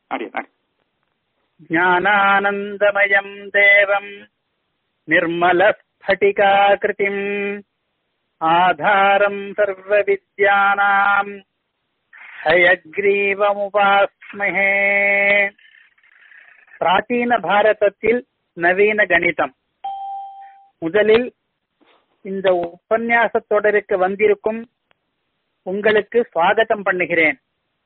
அடியன் அடி ज्ञानानन्दमयम् देवम् निर्मलस्फटिकाकृतिम् आधारम् सर्वविद्यानाम् ஹயக்ரீவமுபாஸ்மஹே பிராச்சீன பாரதத்தில் நவீன கணிதம் முதலில் இந்த உபன்யாச தொடருக்கு வந்திருக்கும் உங்களுக்கு சுவாகத்தம் பண்ணுகிறேன்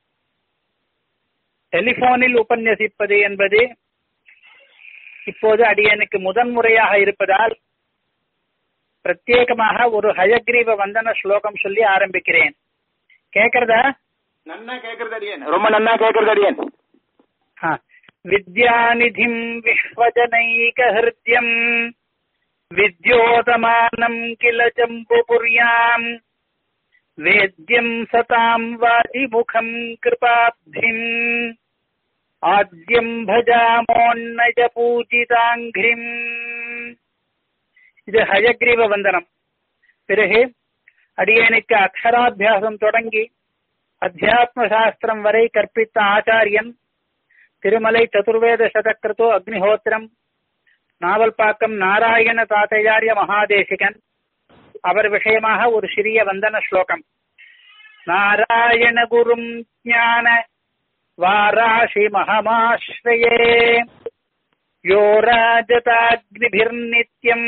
டெலிபோனில் உபன்யசிப்பது என்பது இப்போது அடியனுக்கு முதன்முறையாக இருப்பதால் பிரத்யேகமாக ஒரு ஹயக்ரீவ வந்தன ஸ்லோகம் சொல்லி ஆரம்பிக்கிறேன் கேக்குறதா நன்னா கேக்குறது அடியன் ரொம்ப நன்னா கேக்குறது அடியன் வித்யாநிதிம் விஸ்வஜனைகஹிருத்யம் வித்யோதமானம் கில ஜம்புபுர்யாம் வேத்யம் சதாம் வாதிமுகம் கிருபாப்திம் ஆத்யம் பஜாமோன்னஜ பூஜிதாங்கிரிம் இது ஹயக்ரீவ வந்தனம் பிறகு அடியனுக்கு அக்ஷராபியாசம் தொடங்கி அத்தியாத்ம சாஸ்திரம் வரை கற்பித்த ஆச்சாரியன் திருமலை சதுர்வேத சதக்கிருத்தோ அக்னிஹோத்திரம் நாவல்பாக்கம் நாராயண தாத்தையாரிய மகாதேசிகன் அவர் விஷயமாக ஒரு சிறிய வந்தன ஸ்லோகம் நாராயண குரும் ஞான வாராஷி மகமாஸ்ரயே யோ ராஜதாக்னிபிர்நித்யம்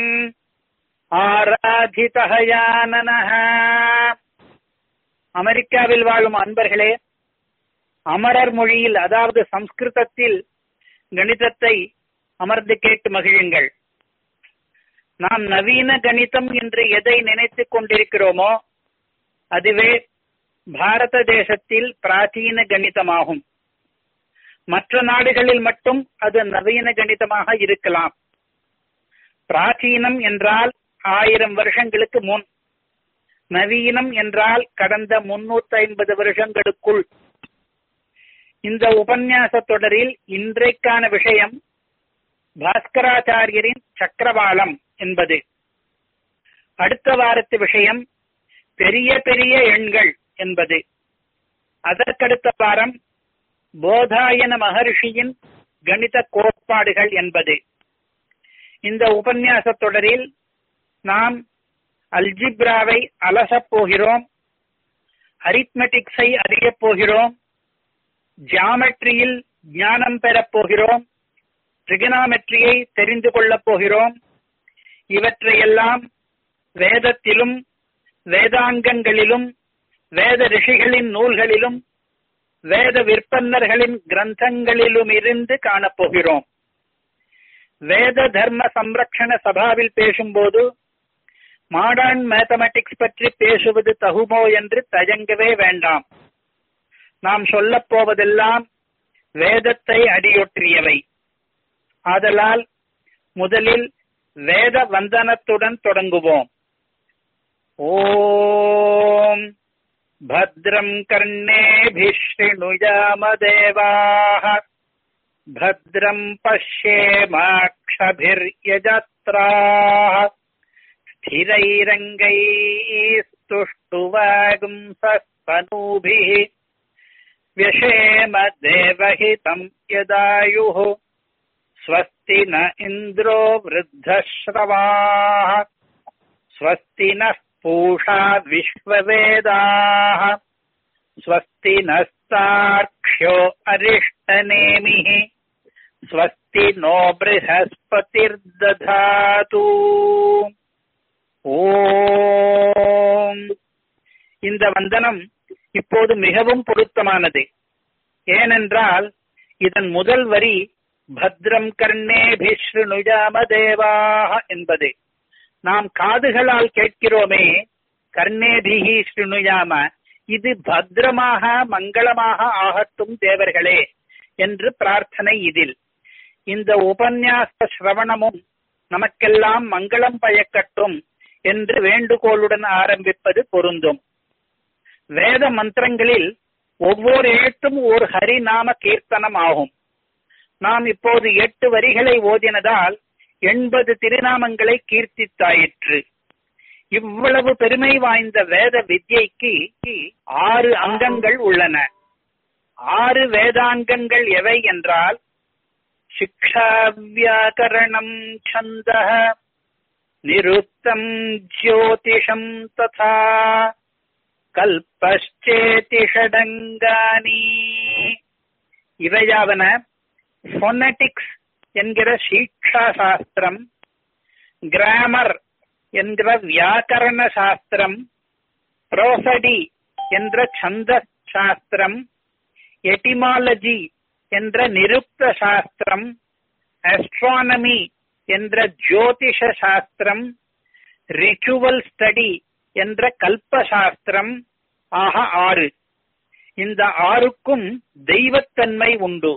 ஆராதிதயானனஹ அமெரிக்காவில் வாழும் அன்பர்களே அமரர் மொழியில் அதாவது சம்ஸ்கிருதத்தில் கணிதத்தை அமர்ந்து கேட்டு மகிழுங்கள் நாம் நவீன கணிதம் என்று எதை நினைத்துக் கொண்டிருக்கிறோமோ அதுவே பாரத தேசத்தில் பிராச்சீன கணிதமாகும் மற்ற நாடுகளில் மட்டும் அது நவீன கணிதமாக இருக்கலாம் பிராச்சீனம் என்றால் ஆயிரம் வருஷங்களுக்கு முன் நவீனம் என்றால் கடந்த முன்னூத்தி ஐம்பது வருஷங்களுக்குள் இந்த உபன்யாச தொடரில் இன்றைக்கான விஷயம் பாஸ்கராச்சாரியரின் சக்கரவாளம் என்பது அடுத்த வாரத்து விஷயம் பெரிய பெரிய எண்கள் என்பது அதற்கடுத்த வாரம் போதாயன மகர்ஷியின் கணித கோட்பாடுகள் என்பது இந்த உபன்யாச தொடரில் நாம் அல்ஜிப்ராவை அலசப் போகிறோம் அரித்மெட்டிக்ஸை அறியப் போகிறோம் ஜியாமெட்ரியில் ஞானம் பெறப் போகிறோம் ட்ரிகனாமெட்ரியை தெரிந்து கொள்ளப் போகிறோம் இவற்றையெல்லாம் வேதத்திலும் வேதாங்கங்களிலும் வேத ரிஷிகளின் நூல்களிலும் வேத விற்பன்னர்களின் கிரந்தங்களிலும் இருந்து காணப்போகிறோம் வேத தர்ம சம்ரக்ஷண சபாவில் பேசும்போது மாடர்ன் மேத்தமெட்டிக்ஸ் பற்றி பேசுவது தகுமோ என்று தயங்கவே வேண்டாம் நாம் சொல்லப் போவதெல்லாம் வேதத்தை அடியொற்றியவை ஆதலால் முதலில் வேத வந்தனத்துடன் தொடங்குவோம் ஓம் भद्रम् कर्णेभिः शृणुयामदेवाः भद्रम् पश्येमाक्षभिर्यजत्राः स्थिरैरङ्गैः स्तुष्टुवागुंसस्तनूभिः व्यशेम देवहितम् यदायुः स्वस्ति न इन्द्रो वृद्धश्रवाः स्वस्ति नः पूषा विश्ववेदाः स्वस्ति नस्तार्क्ष्यो अरिष्टनेमिः स्वस्ति नो बृहस्पतिर्दधातु ஓம் இந்த வந்தனம் இப்போது மிகவும் பொருத்தமானது ஏனென்றால் இதன் முதல் வரி பத்ரம் கர்ணேபிஸ்ருணுஜாம தேவாக என்பது நாம் காதுகளால் கேட்கிறோமே கர்ணேபிகி ஸ்ருணுயாம இது பத்ரமாக மங்களமாக ஆகட்டும் தேவர்களே என்று பிரார்த்தனை இதில் இந்த உபன்யாச சிரவணமும் நமக்கெல்லாம் மங்களம் பயக்கட்டும் என்று வேண்டுகோளுடன் ஆரம்பிப்பது பொருந்தும் வேத மந்திரங்களில் ஒவ்வொரு எழுத்தும் ஒரு ஹரிநாம கீர்த்தனம் ஆகும் நாம் இப்போது எட்டு வரிகளை ஓதினதால் எண்பது திருநாமங்களை கீர்த்தித்தாயிற்று இவ்வளவு பெருமை வாய்ந்த வேத வித்யைக்கு ஆறு அங்கங்கள் உள்ளன ஆறு வேதாங்கங்கள் எவை என்றால் சிக்ஷா வியாக்கரணம் சந்த நிருத்தம் ஜோதிஷம் ததா கல்பச்சேதி ஷடங்கானி இவையாவன பொனட்டிக்ஸ் என்கிற சீக்ஷா சாஸ்திரம் கிராமர் என்கிற வியாக்கரண சாஸ்திரம் புரோசடி என்ற சந்த சாஸ்திரம் எட்டிமாலஜி என்ற நிருப்த சாஸ்திரம் அஸ்ட்ரானமி என்ற ஜோதிஷ சாஸ்திரம் ரிச்சுவல் ஸ்டடி என்ற கல்ப சாஸ்திரம் ஆக ஆறு இந்த ஆறுக்கும் தெய்வத்தன்மை உண்டு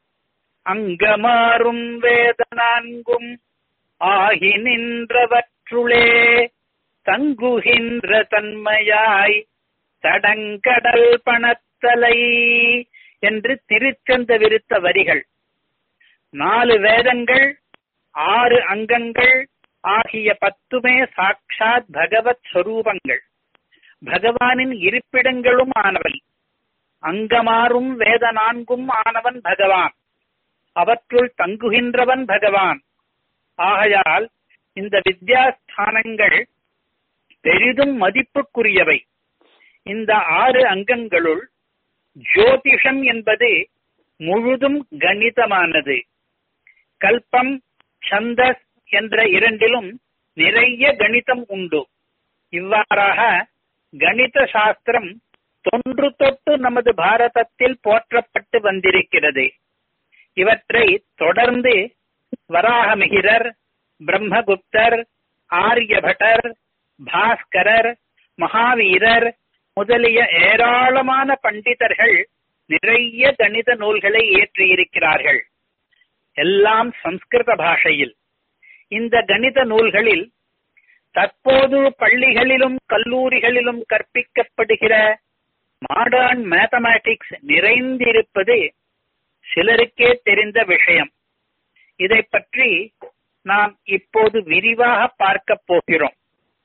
அங்கமாறும் வேத நான்கும் ஆகி நின்றவற்றுளே தங்குகின்ற தன்மையாய் தடங்கடல் பணத்தலை என்று திருச்சந்த விருத்த வரிகள் நாலு வேதங்கள் ஆறு அங்கங்கள் ஆகிய பத்துமே சாட்சாத் பகவத் ஸ்வரூபங்கள் பகவானின் இருப்பிடங்களும் ஆனவை அங்கமாறும் வேத நான்கும் ஆனவன் பகவான் அவற்றுள் தங்குகின்றவன் பகவான் ஆகையால் இந்த வித்யாஸ்தானங்கள் பெரிதும் மதிப்புக்குரியவை இந்த ஆறு அங்கங்களுள் ஜோதிஷம் என்பது முழுதும் கணிதமானது கல்பம் சந்தஸ் என்ற இரண்டிலும் நிறைய கணிதம் உண்டு இவ்வாறாக கணித சாஸ்திரம் தொன்று தொட்டு நமது பாரதத்தில் போற்றப்பட்டு வந்திருக்கிறது இவற்றை தொடர்ந்து வராகமிகிரர் பிரம்மகுப்தர் ஆரியபட்டர் பாஸ்கரர் மகாவீரர் முதலிய ஏராளமான பண்டிதர்கள் நிறைய கணித நூல்களை இயற்றியிருக்கிறார்கள் எல்லாம் சம்ஸ்கிருத பாஷையில் இந்த கணித நூல்களில் தற்போது பள்ளிகளிலும் கல்லூரிகளிலும் கற்பிக்கப்படுகிற மாடர்ன் மேத்தமேட்டிக்ஸ் நிறைந்திருப்பது சிலருக்கே தெரிந்த விஷயம் இதை பற்றி நாம் இப்போது விரிவாக பார்க்க போகிறோம்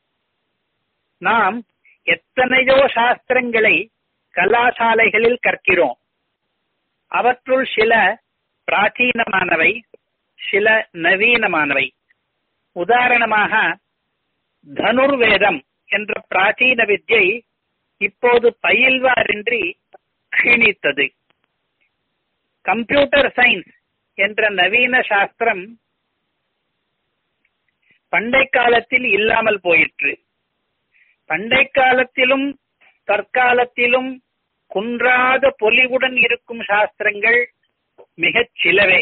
நாம் எத்தனையோ சாஸ்திரங்களை கலாசாலைகளில் கற்கிறோம் அவற்றுள் சில பிராச்சீனமானவை சில நவீனமானவை உதாரணமாக தனுர்வேதம் என்ற பிராச்சீன வித்யை இப்போது பயில்வாரின்றி க்ஷீணித்தது கம்ப்யூட்டர் சயின்ஸ் என்ற நவீன சாஸ்திரம் பண்டை காலத்தில் இல்லாமல் போயிற்று பண்டை காலத்திலும் தற்காலத்திலும் குன்றாத பொலிவுடன் இருக்கும் சாஸ்திரங்கள் மிகச் சிலவே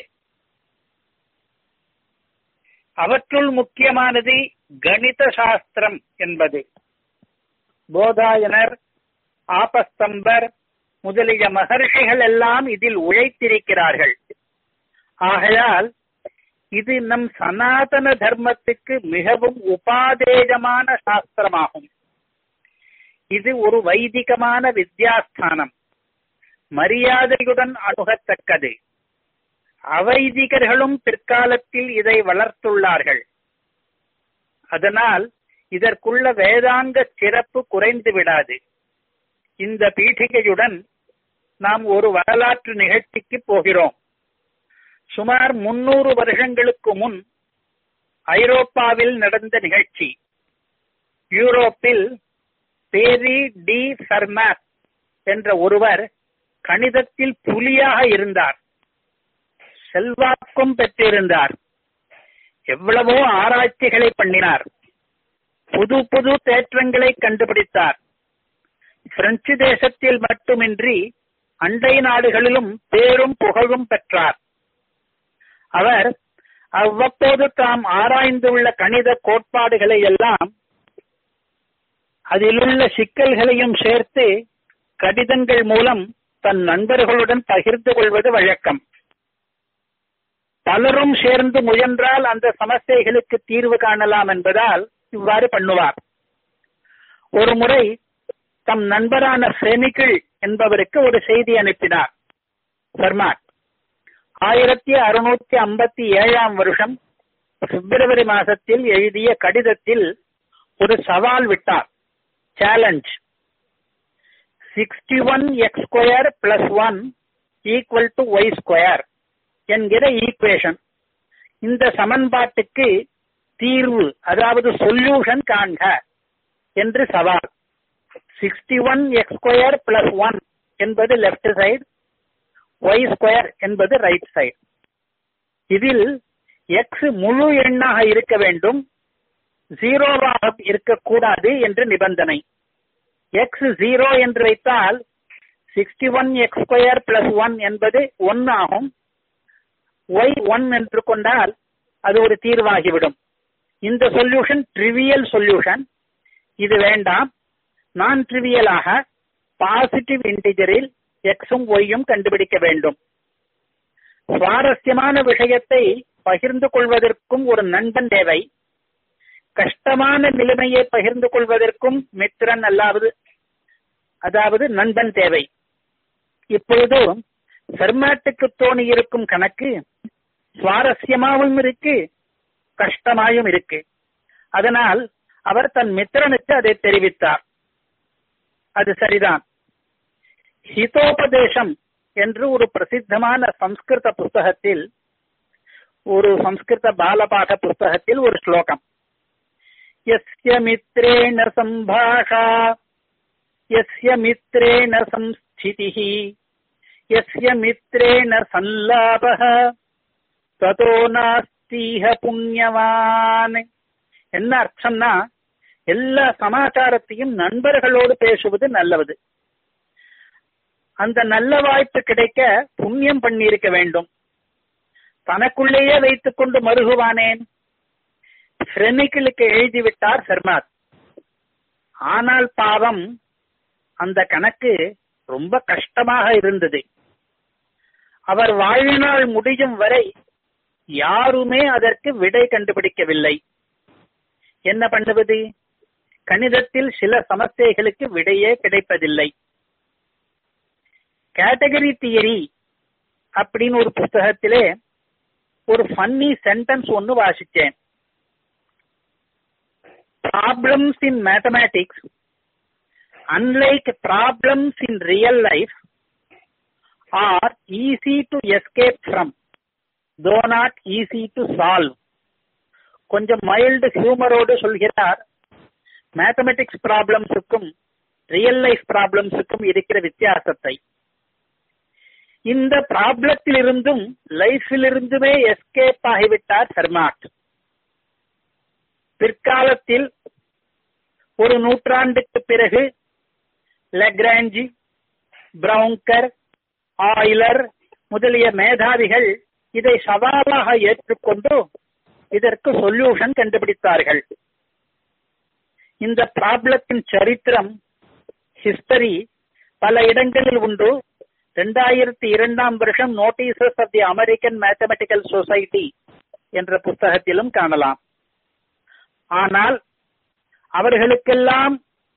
அவற்றுள் முக்கியமானது கணித சாஸ்திரம் என்பது போதாயனர் ஆபஸ்தம்பர் முதலிய மகர்ஷிகள் எல்லாம் இதில் உழைத்திருக்கிறார்கள் ஆகையால் இது நம் சனாதன தர்மத்துக்கு மிகவும் உபாதேயமான சாஸ்திரமாகும் இது ஒரு வைதிகமான வித்யாஸ்தானம் மரியாதையுடன் அணுகத்தக்கது அவைதிகர்களும் பிற்காலத்தில் இதை வளர்த்துள்ளார்கள் அதனால் இதற்குள்ள வேதாங்க சிறப்பு குறைந்து விடாது இந்த பீఠிகையுடன் நாம் ஒரு வரலாற்று நிகழ்ச்சிக்கு போகிறோம் சுமார் முன்னூறு வருஷங்களுக்கு முன் ஐரோப்பாவில் நடந்த நிகழ்ச்சி யூரோப்பில் பேரி டி ஃபெர்மாத் என்ற ஒருவர் கணிதத்தில் புலியாக இருந்தார் செல்வாக்கும் பெற்றிருந்தார் எவ்வளவோ ஆராய்ச்சிகளை பண்ணினார் புது புது தேற்றங்களை கண்டுபிடித்தார் பிரெஞ்சு தேசத்தில் மட்டுமின்றி அண்டை நாடுகளிலும் பேரும் புகழும் பெற்றார் அவர் அவ்வப்போது தாம் ஆராய்ந்துள்ள கணித கோட்பாடுகளை எல்லாம் அதிலுள்ள சிக்கல்களையும் சேர்த்து கடிதங்கள் மூலம் தன் நண்பர்களுடன் பகிர்ந்து கொள்வது வழக்கம் பலரும் சேர்ந்து முயன்றால் அந்த சமஸ்தைகளுக்கு தீர்வு காணலாம் என்பதால் இவ்வாறு பண்ணுவார் ஒரு முறை தம் நண்பரான சேமிக்கிள் என்பவருக்கு ஒரு செய்தி அனுப்பினார் ஃபெர்மாட் ஆயிரத்தி அறுநூத்தி ஐம்பத்தி ஏழாம் வருஷம் பிப்ரவரி மாதத்தில் எழுதிய கடிதத்தில் ஒரு சவால் விட்டார் challenge sixty one x square plus one equal to y square என்கிற ஈக்குவேஷன் இந்த சமன்பாட்டுக்கு தீர்வு அதாவது சொல்யூஷன் காண்க என்று சவால் sixty one x square plus one என்பது லெப்ட் சைடு ஒய் ஸ்கொயர் என்பது ரைட் சைடு இதில் எக்ஸ் முழு எண்ணாக இருக்க வேண்டும் ஜீரோவாக இருக்கக்கூடாது என்று நிபந்தனை எக்ஸ் ஜீரோ என்று வைத்தால் sixty one x square plus one என்பது ஒன் ஆகும் ஒய் ஒன் என்று கொண்டால் அது ஒரு தீர்வாகிவிடும் இந்த சொல்யூஷன் ட்ரிவியல் சொல்யூஷன் இது வேண்டாம் நான் ட்ரிவியலாக பாசிட்டிவ் இன்டிஜரில் எக்ஸும் ஒய்யும் கண்டுபிடிக்க வேண்டும் சுவாரஸ்யமான விஷயத்தை பகிர்ந்து கொள்வதற்கும் ஒரு நண்பன் தேவை கஷ்டமான நிலைமையை பகிர்ந்து கொள்வதற்கும் மித்திரன் அல்லாவது அதாவது நண்பன் தேவை இப்பொழுது ஃபெர்மாட்டுக்கு தோணி இருக்கும் கணக்கு சுவாரஸ்யமாகவும் இருக்கு கஷ்டமாயும் இருக்கு அதனால் அவர் தன் மித்திரனுக்கு அதை தெரிவித்தார் அது சரிதான் ஹிதோபதேசம் என்று ஒரு பிரசித்தமான சம்ஸ்கிருத புஸ்தகத்தில் ஒரு சம்ஸ்கிருத பாலபாட புஸ்தகத்தில் ஒரு ஸ்லோகம் यस्य मित्रेण सम्भाषा यस्य मित्रेण संस्थितिः यस्य मित्रेण संलापः ததோ நாஸ்தீஹ புண்ணியவான் என்ன அர்த்தம்னா எல்லா சமாச்சாரத்தையும் நண்பர்களோடு பேசுவது நல்லது அந்த நல்ல வாய்ப்பு கிடைக்க புண்ணியம் பண்ணியிருக்க வேண்டும் தனக்குள்ளேயே வைத்துக் கொண்டு மருகுவானேன் ஃப்ரெனிக்கிளுக்கு எழுதிவிட்டார் சர்மாத் ஆனால் பாவம் அந்த கணக்கு ரொம்ப கஷ்டமாக இருந்தது அவர் வாழ்நாள் முடியும் வரை யாருமே அதற்கு விடை கண்டுபிடிக்கவில்லை என்ன பண்ணுவது கணிதத்தில் சில சமஸ்தைகளுக்கு விடையே கிடைப்பதில்லை கேட்டகரி தியரி அப்படின்னு ஒரு புஸ்தகத்திலே ஒரு ஃபன்னி சென்டென்ஸ் ஒன்னு வாசிச்சேன் problems in mathematics, unlike problems in real life, are easy to escape from, though not easy to solve. கொஞ்சம் மைல்டு ஹியூமரோடு சொல்கிறார் மேத்தமெட்டிக்ஸ் ப்ராப்ளம்ஸுக்கும் ரியல் லைஃப் ப்ராப்ளம்ஸுக்கும் இருக்கிற வித்தியாசத்தை இந்த ப்ராப்ளத்திலிருந்தும் லைஃபிலிருந்துமே எஸ்கேப் ஆகிவிட்டார் சர்மாட் பிற்காலத்தில் ஒரு நூற்றாண்டுக்கு பிறகு லெக்ராஞ்சி பிரவுங்கர் ஆயிலர் முதலிய மேதாவிகள் இதை சவாலாக ஏற்றுக்கொண்டு இதற்கு சொல்யூஷன் கண்டுபிடித்தார்கள் இந்த ப்ராப்ளத்தின் சரித்திரம் ஹிஸ்டரி பல இடங்களில் உண்டு இரண்டாயிரத்தி இரண்டாம் வருஷம் notices of the American mathematical society என்ற புத்தகத்திலும் காணலாம் ஆனால் அவர்களுக்கெல்லாம்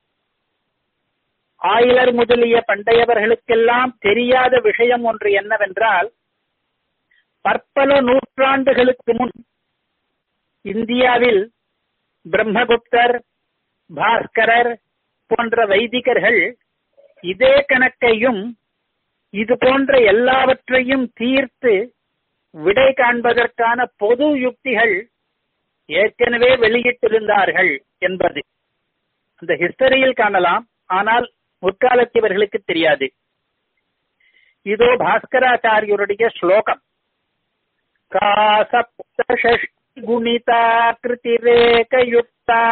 ஆயிலர் முதலிய பண்டையவர்களுக்கெல்லாம் தெரியாத விஷயம் ஒன்று என்னவென்றால் பற்பல நூற்றாண்டுகளுக்கு முன் இந்தியாவில் பிரம்மகுப்தர் பாஸ்கரர் போன்ற வைதிகர்கள் இதே கணக்கையும் இது போன்ற எல்லாவற்றையும் தீர்த்து விடை காண்பதற்கான பொது யுக்திகள் ஏற்கனவே வெளியிட்டிருந்தார்கள் என்பது அந்த ஹிஸ்டரியில் காணலாம் ஆனால் முற்காலத்தவர்களுக்கு தெரியாது இதோ பாஸ்கராச்சாரியுடைய ஸ்லோகம் காசப்தஷஷ்டி குணிதா கிருதிரேகயுக்தா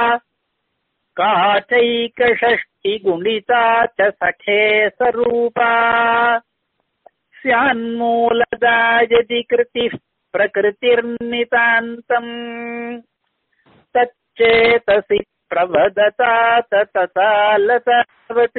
காச்சைகஷஷ்டி குணிதா ச சகே சரூபா ஸ்யான்மூலதா யதி கிருதி प्रकृतिर्नितान्तम् तच्चेतसि प्रवदतात ததாலதாவத்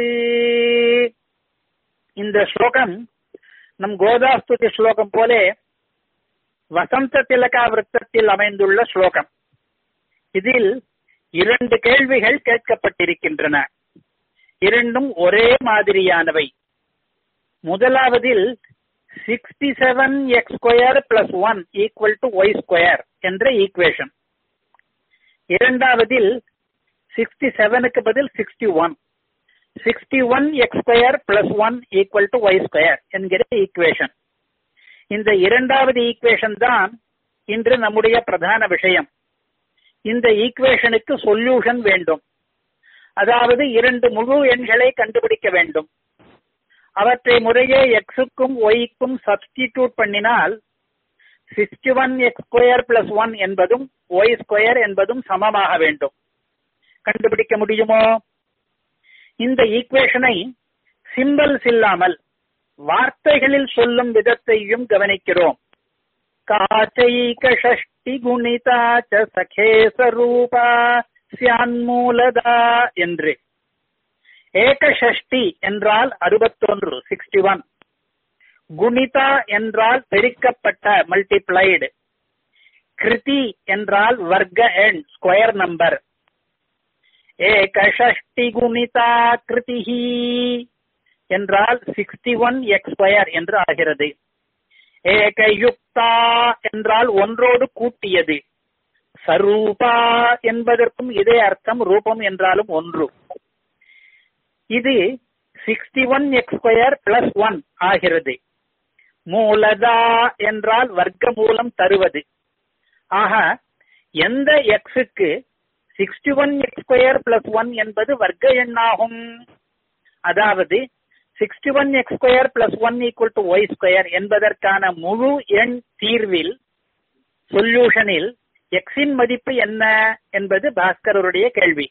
இந்த ஸ்லோகம் நம் கோதாஸ்துதி ஸ்லோகம் போலே வசந்த திலகா விருத்தத்தில் அமைந்துள்ள ஸ்லோகம் இதில் இரண்டு கேள்விகள் கேட்கப்பட்டிருக்கின்றன இரண்டும் ஒரே மாதிரியானவை முதலாவதில் sixty seven x square plus one equal to y square என்ற ஈக்குவேஷன் இரண்டாவதில் சிக்ஸ்டி செவனுக்கு பதில் sixty one sixty one x square plus one equal to y square என்கிற ஈக்குவேஷன் இந்த இரண்டாவது ஈக்குவேஷன் தான் இன்று நம்முடைய பிரதான விஷயம் இந்த ஈக்குவேஷனுக்கு சொல்யூஷன் வேண்டும் அதாவது இரண்டு முழு எண்களை கண்டுபிடிக்க வேண்டும் அவற்றை முறையே எக்ஸுக்கும் ஒய்க்கும் சப்ஸ்டிடியூட் பண்ணினால் sixty one x square plus one என்பதும் ஒய் ஸ்கொயர் என்பதும் சமமாக வேண்டும் கண்டுபிடிக்க முடியுமோ இந்த ஈக்குவேஷனை சிம்பிள்ஸ் இல்லாமல் வார்த்தைகளில் சொல்லும் விதத்தையும் கவனிக்கிறோம் காச்சைக ஷஷ்டி குணிதா ச சகேசரூபா சியான்மூலதா என்று ஏகஷஷ்டி என்றால் அறுபத்தொன்று சிக்ஸ்டி ஒன் குணிதா என்றால் பெருக்கப்பட்ட மல்டிப்ளைடு கிருதி என்றால் வர்க்க எண் ஸ்கொயர் நம்பர் ஏகஷஷ்டி குணிதா கிருதிஹி என்றால் சிக்ஸ்டி ஒன் எக்ஸ் ஸ்கொயர் என்று ஆகிறது ஏகயுக்தா என்றால் ஒன்றோடு கூட்டியது சரூபா என்பதற்கும் இதே அர்த்தம் ரூபம் என்றாலும் ஒன்று இது sixty one x square plus one ஆகிறது மூலதா என்றால் வர்க்க மூலம் தருவது ஆக எந்த எக்ஸுக்கு sixty one x square plus one என்பது வர்க்க எண்ணாகும் அதாவது sixty one x square plus one equal to y square என்பதற்கான முழு எண் தீர்வில் சொல்யூஷனில் எக்ஸின் மதிப்பு என்ன என்பது பாஸ்கரருடைய கேள்வி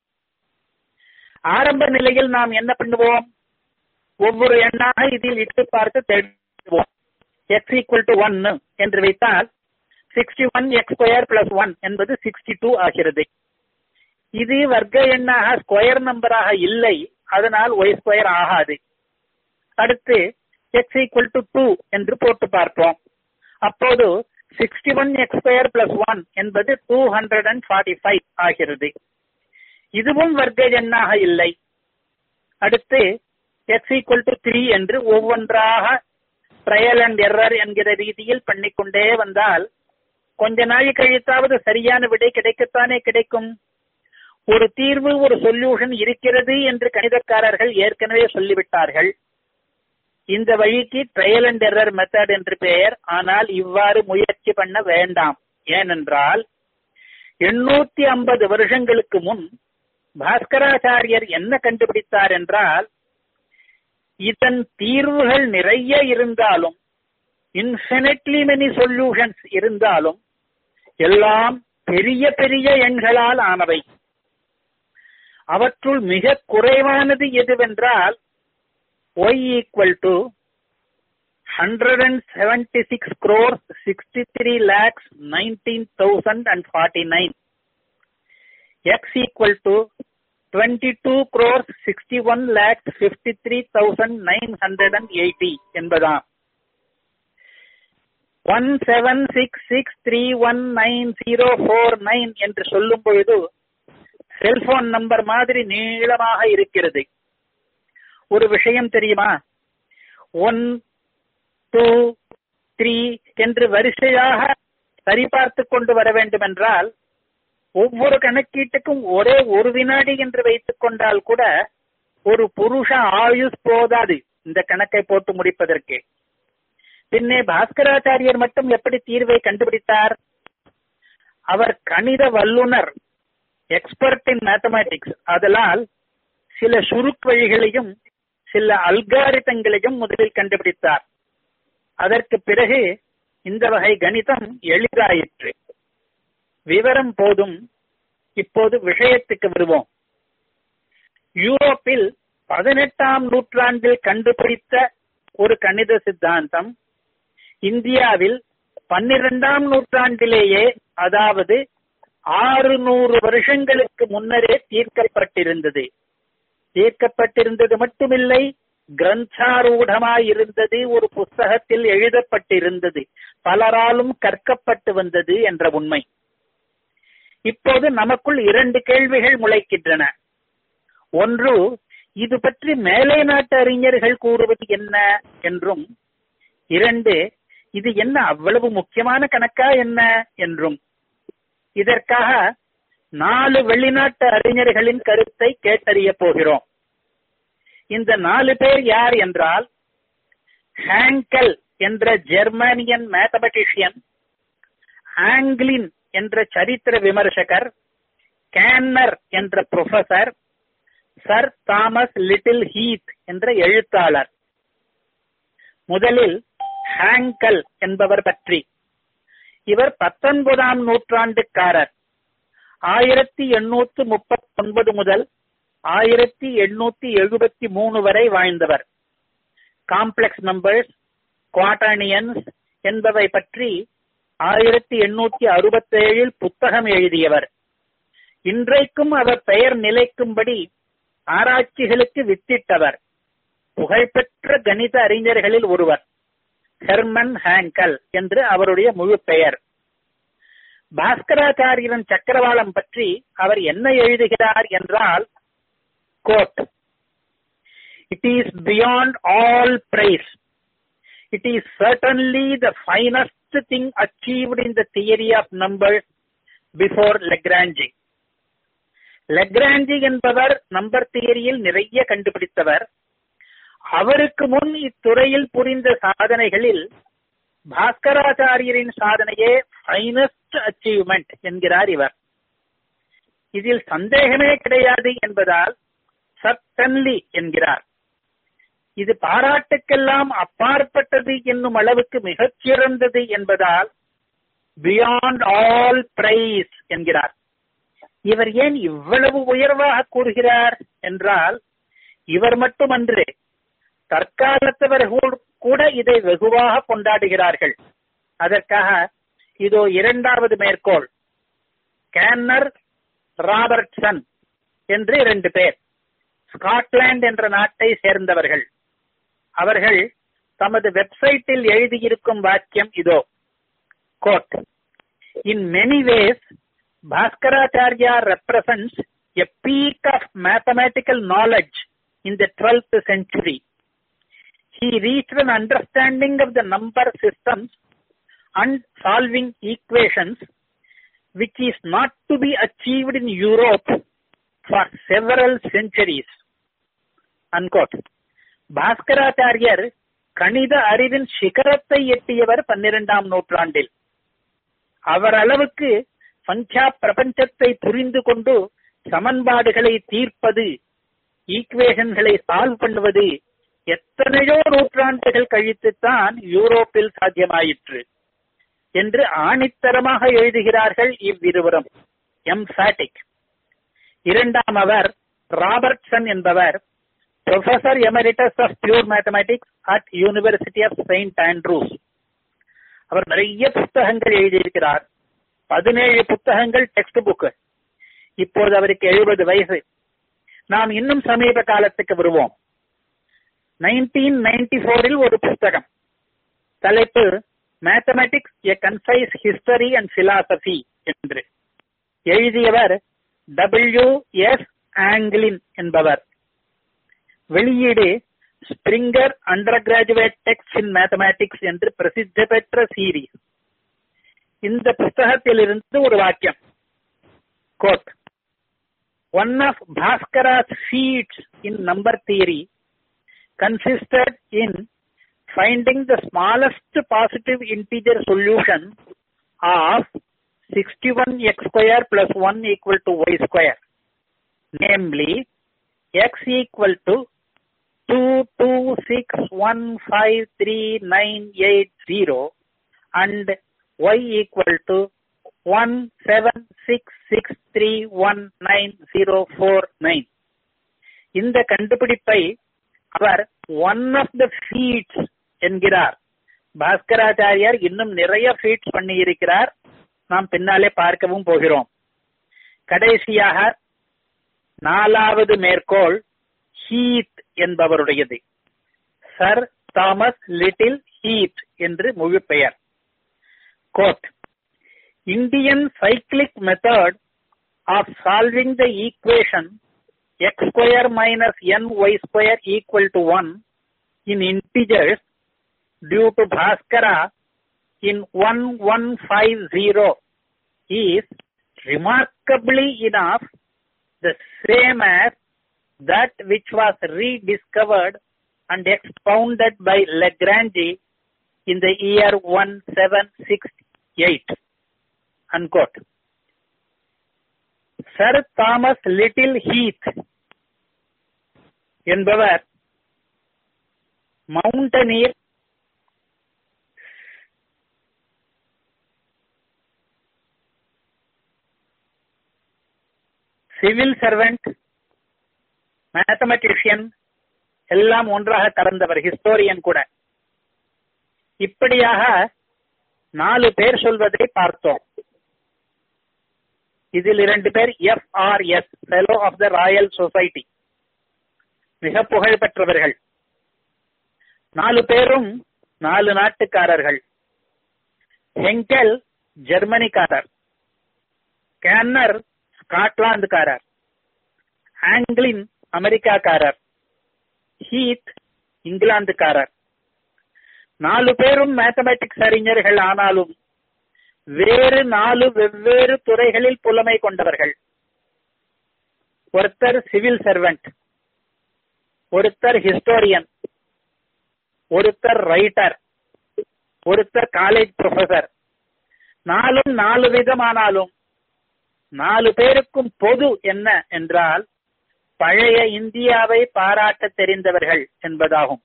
ஆரம்ப நிலையில் நாம் என்ன பண்ணுவோம் ஒவ்வொரு எண்ணாக இதில் இட்டு பார்த்து தேடுவோம் எக்ஸ் ஈக்குவல் டு ஒன் என்று வைத்தால் sixty one x square plus one என்பது சிக்ஸ்டி டூ ஆகிறது இது வர்க்க எண்ணாக ஸ்கொயர் நம்பராக இல்லை அதனால் ஒய் ஸ்கொயர் ஆகாது அடுத்து எக்ஸ் ஈக்குவல் டு டூ என்று போட்டு பார்ப்போம் அப்போது sixty one x square plus one என்பது two hundred and forty five ஆகிறது இதுவும் வர்க்க எண்ணாக இல்லை அடுத்து எக்ஸ் ஈக்குவல் டு த்ரீ என்று ஒவ்வொன்றாக ட்ரையல் அண்ட் எரர் என்கிற ரீதியில் பண்ணிக்கொண்டே வந்தால் கொஞ்ச நாள் கழித்தாவது சரியான விடை கிடைக்கத்தானே கிடைக்கும் ஒரு தீர்வு ஒரு சொல்யூஷன் இருக்கிறது என்று கணிதக்காரர்கள் ஏற்கனவே சொல்லிவிட்டார்கள் இந்த வழிக்கு ட்ரையல் அண்ட் எரர் மெத்தட் என்று பெயர் ஆனால் இவ்வாறு முயற்சி பண்ண வேண்டாம் ஏனென்றால் எண்ணூத்தி ஐம்பது வருஷங்களுக்கு முன் பாஸ்கராச்சாரியர் என்ன கண்டுபிடித்தார் என்றால் இதன் தீர்வுகள் நிறைய இருந்தாலும் இன்ஃபினிட்லி மெனி சொல்யூஷன்ஸ் இருந்தாலும் எல்லாம் பெரிய பெரிய எண்களால் ஆனவை அவற்றுள் மிக குறைவானது எதுவென்றால் y equal to hundred and seventy six crores sixty three lakhs nineteen thousand and forty nine x equal to twenty two crores sixty one lakhs fifty three thousand nine hundred and eighty என்பதாம் one seven six six three one nine zero four nine என்று சொல்லும் பொழுது cellphone number மாதிரி நீளமாக இருக்கிறது ஒரு விஷயம் தெரியுமா ஒன் டூ த்ரீ என்று வரிசையாக சரிபார்த்து கொண்டு வர வேண்டும் என்றால் ஒவ்வொரு கணக்கீட்டுக்கும் ஒரே ஒரு வினாடி என்று வைத்துக் கொண்டால் கூட ஒரு புருஷ ஆயுஸ் போதாது இந்த கணக்கை போட்டு முடிப்பதற்கு பின்னே பாஸ்கராச்சாரியர் மட்டும் எப்படி தீர்வை கண்டுபிடித்தார் அவர் கணித வல்லுனர் எக்ஸ்பர்ட் இன் மேத்தமேட்டிக்ஸ் அதனால் சில சுருக் வழிகளையும் சில அல்காரிதங்களையும் முதலில் கண்டுபிடித்தார் அதற்கு பிறகு இந்த வகை கணிதம் எளிதாயிற்று விவரம் போதும் இப்போது விஷயத்துக்கு வருவோம் யூரோப்பில் பதினெட்டாம் நூற்றாண்டில் கண்டுபிடித்த ஒரு கணித சித்தாந்தம் இந்தியாவில் பன்னிரெண்டாம் நூற்றாண்டிலேயே அதாவது ஆறு நூறு வருஷங்களுக்கு முன்னரே தீர்க்கப்பட்டிருந்தது தீர்க்கப்பட்டிருந்தது மட்டுமில்லை கிரந்தாரூடமாய் இருந்தது ஒரு புஸ்தகத்தில் எழுதப்பட்டிருந்தது பலராலும் கற்கப்பட்டு வந்தது என்ற உண்மை இப்போது நமக்குள் இரண்டு கேள்விகள் முளைக்கின்றன ஒன்று இது பற்றி மேலை நாட்டு அறிஞர்கள் கூறுவது என்ன என்றும் இரண்டு இது என்ன அவ்வளவு முக்கியமான கணக்கா என்ன என்றும் இதற்காக நாலு வெளிநாட்டு அறிஞர்களின் கருத்தை கேட்டறிய போகிறோம் இந்த நாலு பேர் யார் என்றால் ஹேங்கல் என்ற ஜெர்மானியன் மேத்தமெட்டிஷியன் ஆங்கிலின் என்ற சரித்திர விமர்சகர் கேன்னர் என்ற professor sir Thomas Little Heath என்ற எழுத்தாளர் முதலில் ஹேங்கல் என்பவர் பற்றி இவர் பத்தொன்பதாம் நூற்றாண்டுக்காரர் ஆயிரத்தி எண்ணூத்து முப்பத்தி ஒன்பது முதல் ஆயிரத்தி எண்ணூத்தி எழுபத்தி மூணு வரை வாழ்ந்தவர் காம்ப்ளெக்ஸ் நம்பர்ஸ் குவாட்டானியன்ஸ் என்பவை பற்றி ஆயிரத்தி எண்ணூத்தி அறுபத்தேழில் புத்தகம் எழுதியவர் இன்றைக்கும் அவர் பெயர் நிலைக்கும்படி ஆராய்ச்சிகளுக்கு வித்திட்டவர் புகழ்பெற்ற கணித அறிஞர்களில் ஒருவர் ஹெர்மன் ஹேங்கல் என்று அவருடைய முழு பெயர் பாஸ்கராச்சாரியன் சக்கரவாளம் பற்றி அவர் என்ன எழுதுகிறார் என்றால் quote it is beyond all praise it is certainly the finest thing achieved in the theory of numbers before Lagrange Lagrange என்பவர் நம்பர் தியரியில் நிறைய கண்டுபிடித்தவர் அவருக்கு முன் இத்துறையில் புரிந்த சாதனைகளில் பாஸ்கராச்சாரியரின் சாதனையே ஃபைனஸ்ட் அச்சீவ்மெண்ட் என்கிறார் இவர் இதில் சந்தேகமே கிடையாது என்பதால் சர்டன்லி என்கிறார் இது பாராட்டுக்கெல்லாம் அப்பாற்பட்டது என்னும் அளவுக்கு மிகச்சிறந்தது என்பதால் பியாண்ட் ஆல் பிரைஸ் என்கிறார் இவர் ஏன் இவ்வளவு உயர்வாக கூறுகிறார் என்றால் இவர் மட்டுமன்று தற்காலத்தவர்கள் கூட இதை வெகுவாக கொண்டாடுகிறார்கள் அதற்காக இதோ இரண்டாவது மேற்கோள் கேன்னர் ராபர்ட்சன் என்று இரண்டு பேர் ஸ்காட்லாந்து என்ற நாட்டை சேர்ந்தவர்கள் அவர்கள் தமது வெப்சைட்டில் எழுதியிருக்கும் வாக்கியம் இதோ quote in many ways Bhaskaracharya represents a peak of mathematical knowledge in the 12th century. He reached an understanding of the number systems and solving equations which is not to be achieved in Europe for several centuries. Unquote. பாஸ்கராச்சாரியர் கணித அறிவின் சிகரத்தை எட்டியவர் பன்னிரெண்டாம் நூற்றாண்டில் அவர் அளவுக்கு சங்கியா பிரபஞ்சத்தை புரிந்து கொண்டு சமன்பாடுகளை தீர்ப்பது ஈக்குவேஷன்களை சால்வ் பண்ணுவது எத்தனையோ நூற்றாண்டுகள் கழித்துத்தான் யூரோப்பில் சாத்தியமாயிற்று என்று ஆணித்தரமாக எழுதுகிறார்கள் இவ்விருவரும் எம்பாட்டிக் இரண்டாம் அவர் ராபர்ட்சன் என்பவர் professor emeritus of pure mathematics at university of Saint Andrews அவர் நிறைய புத்தகங்கள் எழுதியிருக்கிறார் பதினேழு புத்தகங்கள் டெக்ஸ்ட் புக் இப்போது அவருக்கு எழுபது வயசு நாம் இன்னும் சமீப காலத்துக்கு வருவோம் நைன்டீன் நைன்டி போரில் ஒரு புத்தகம் தலைப்பு mathematics a concise history and philosophy என்று எழுதியவர் டபிள்யூ எஸ் ஆங்கிலின் என்பவர் வெளியீடு Springer under graduate texts in mathematics என்று பிரசித்தி பெற்ற சீரீஸ் இந்த புஸ்தகத்திலிருந்து ஒரு வாக்கியம் quote one of Bhaskara's feats in number theory consisted in finding the smallest positive integer solution of sixty one x square plus one equal to y square namely x equal to two two six one five three nine eight zero and y equal to 176631909 இந்த கண்டுபிடிப்பை அவர் one of the feats என்கிறார் பாஸ்கராச்சாரியார் இன்னும் நிறைய feeds பண்ணி இருக்கிறார் நாம் பின்னாலே பார்க்கவும் போகிறோம் கடைசியாக நாலாவது மேற்கோள் ஹீத் என்பவருடையது சர் தாமஸ் லிட்டில் ஹீத் என்று முழு பெயர் quote, Indian cyclic method of solving the equation x square minus ny square equal to 1 in integers due to Bhaskara in 1150 is remarkably enough the same as that which was rediscovered and expounded by Lagrange in the year 1768. Unquote. Sir Thomas Little Heath என்பவர் மவுண்டனியர் civil servant mathematician எல்லாம் ஒன்றாக கலந்தவர் historian கூட இப்படியாக நாலு பேர் சொல்வதை பார்த்தோம் இதில் இரண்டு பேர் F R S fellow of the royal society மிக புகழ் பெற்றவர்கள் நாலு பேரும் நாலு நாட்டுக்காரர்கள் ஹெங்கல் ஜெர்மனிக்காரர் கேன்னர் ஸ்காட்லாந்துக்காரர் ஆங்கிலின் அமெரிக்காக்காரர் ஹீத் இங்கிலாந்துக்காரர் நாலு பேரும் மேத்தமெட்டிக்ஸ் அறிஞர்கள் ஆனாலும் வேறு நாலு வெவ்வேறு துறைகளில் புலமை கொண்டவர்கள் ஒருத்தர் சிவில் சர்வெண்ட் ஒருத்தர் ஹிஸ்டோரியன் ஒருத்தர் ரைட்டர் ஒருத்தர் காலேஜ் ப்ரொஃபசர் நாலும் நாலு விதமானாலும் நாலு பேருக்கும் பொது என்ன என்றால் பழைய இந்தியாவை பாராட்ட தெரிந்தவர்கள் என்பதாகும்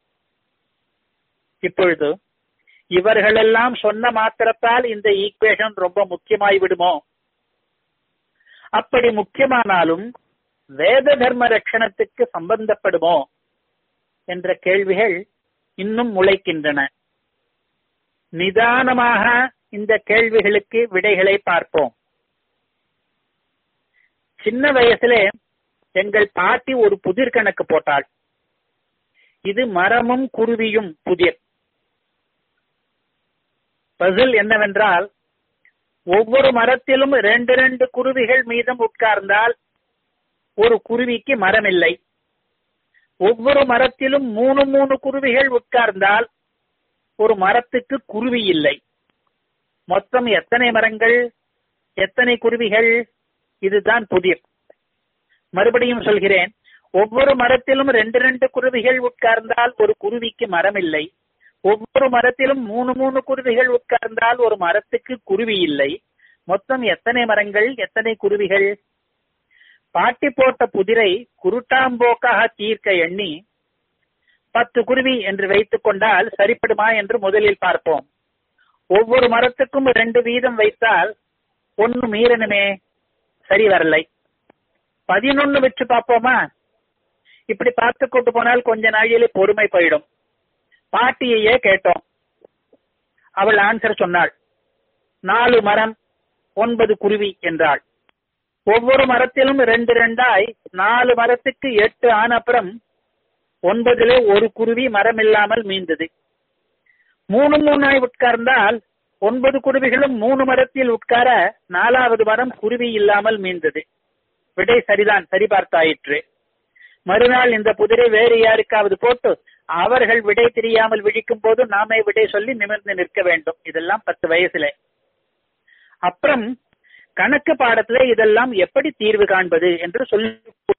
இப்பொழுது இவர்களெல்லாம் சொன்ன மாத்திரத்தால் இந்த ஈக்குவேஷன் ரொம்ப முக்கியமாய் விடுமோ அப்படி முக்கியமானாலும் வேத தர்ம ரட்சணத்துக்கு சம்பந்தப்படுமோ என்ற கேள்விகள் இன்னும் முளைக்கின்றன நிதானமாக இந்த கேள்விகளுக்கு விடைகளை பார்ப்போம் சின்ன வயசிலே எங்கள் பாட்டி ஒரு புதிர் கணக்கு போட்டாள் இது மரமும் குருவியும் புதிர் பசில் என்னவென்றால் ஒவ்வொரு மரத்திலும் ரெண்டு ரெண்டு குருவிகள் மீதம் உட்கார்ந்தால் ஒரு குருவிக்கு மரம் இல்லை ஒவ்வொரு மரத்திலும் மூணு மூணு குருவிகள் உட்கார்ந்தால் ஒரு மரத்துக்கு குருவி இல்லை மொத்தம் எத்தனை மரங்கள் எத்தனை குருவிகள் இதுதான் புதிர் மறுபடியும் சொல்கிறேன் ஒவ்வொரு மரத்திலும் ரெண்டு ரெண்டு குருவிகள் உட்கார்ந்தால் ஒரு குருவிக்கு மரம் இல்லை ஒவ்வொரு மரத்திலும் மூணு மூணு குருவிகள் உட்கார்ந்தால் ஒரு மரத்துக்கு குருவி இல்லை மொத்தம் எத்தனை மரங்கள் எத்தனை குருவிகள் பாட்டி போட்ட புதிரை குருட்டாம்போக்காக தீர்க்க எண்ணி பத்து குருவி என்று வைத்துக் கொண்டால் சரிப்படுமா என்று முதலில் பார்ப்போம் ஒவ்வொரு மரத்துக்கும் ரெண்டு வீதம் வைத்தால் ஒன்னு மீறணுமே சரி வரலை பதினொன்னு வச்சு பார்ப்போமா இப்படி பார்த்து கொண்டு போனால் கொஞ்ச நாளிலே பொறுமை போயிடும் பாட்டியையே கேட்டோம் அவள் ஆன்சர் சொன்னாள் நாலு மரம் ஒன்பது குருவி என்றாள் ஒவ்வொரு மரத்திலும் ரெண்டு ரெண்டாய் நாலு மரத்துக்கு எட்டு ஆன அப்புறம் ஒன்பதுல ஒரு குருவி மரம் இல்லாமல் மீந்தது மூணு மூணாய் உட்கார்ந்தால் ஒன்பது குருவிகளும் மூணு மரத்தில் உட்கார நாலாவது மரம் குருவி இல்லாமல் மீந்தது விடை சரிதான் சரி பார்த்தாயிற்று மறுநாள் இந்த புதிரை வேறு யாருக்காவது போட்டு அவர்கள் விடை தெரியாமல் விழிக்கும் போது நாமே விடை சொல்லி நிமிர்ந்து நிற்க வேண்டும் இதெல்லாம் பத்து வயசுல அப்புறம் கணக்கு பாடத்துல இதெல்லாம் எப்படி தீர்வு காண்பது என்று சொல்லி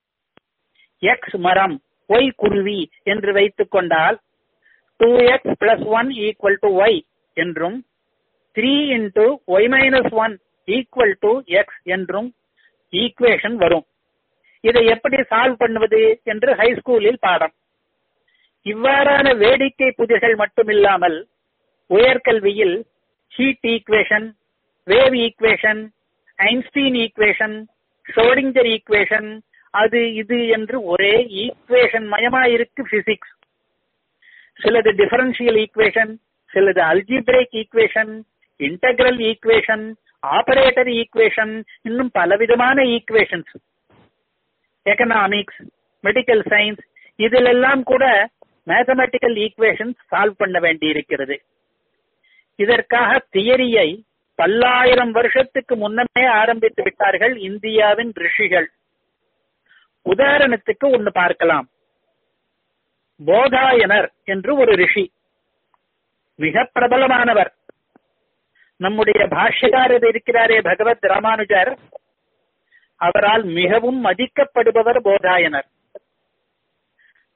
எக்ஸ் மரம் ஒய் குருவி என்று வைத்துக் கொண்டால் two x plus one equal to y என்றும் three into y minus one equal to x என்றும் ஈக்குவேஷன் வரும் இதை எப்படி சால்வ் பண்ணுவது என்று ஹைஸ்கூலில் பாடம் இவ்வாறான வேடிக்கை புதிர்கள் மட்டுமில்லாமல் உயர்கல்வியில் heat equation wave equation Einstein equation Schrodinger equation அது இது என்று ஒரே ஈக்குவேஷன் மயமாயிருக்கு பிசிக்ஸ் சிலது டிஃபரன்ஷியல் ஈக்குவேஷன் சிலது algebraic equation integral equation operator equation இன்னும் பலவிதமான ஈக்குவேஷன்ஸ் எக்கனாமிக்ஸ் மெடிக்கல் சயின்ஸ் இதிலெல்லாம் கூட மேத்தமெட்டிக்கல் ஈக்குவேஷன்ஸ் சால்வ் பண்ண வேண்டியிருக்கிறது இதற்காக தியரியை பல்லாயிரம் வருஷத்துக்கு முன்னமே ஆரம்பித்து விட்டார்கள் இந்தியாவின் ரிஷிகள் உதாரணத்துக்கு ஒன்னு பார்க்கலாம் போதாயனர் என்று ஒரு ரிஷி மிக பிரபலமானவர் நம்முடைய பாஷ்யக்காரர் இருக்கிறாரே பகவத் ராமானுஜர் அவரால் மிகவும் மதிக்கப்படுபவர் போதாயனர்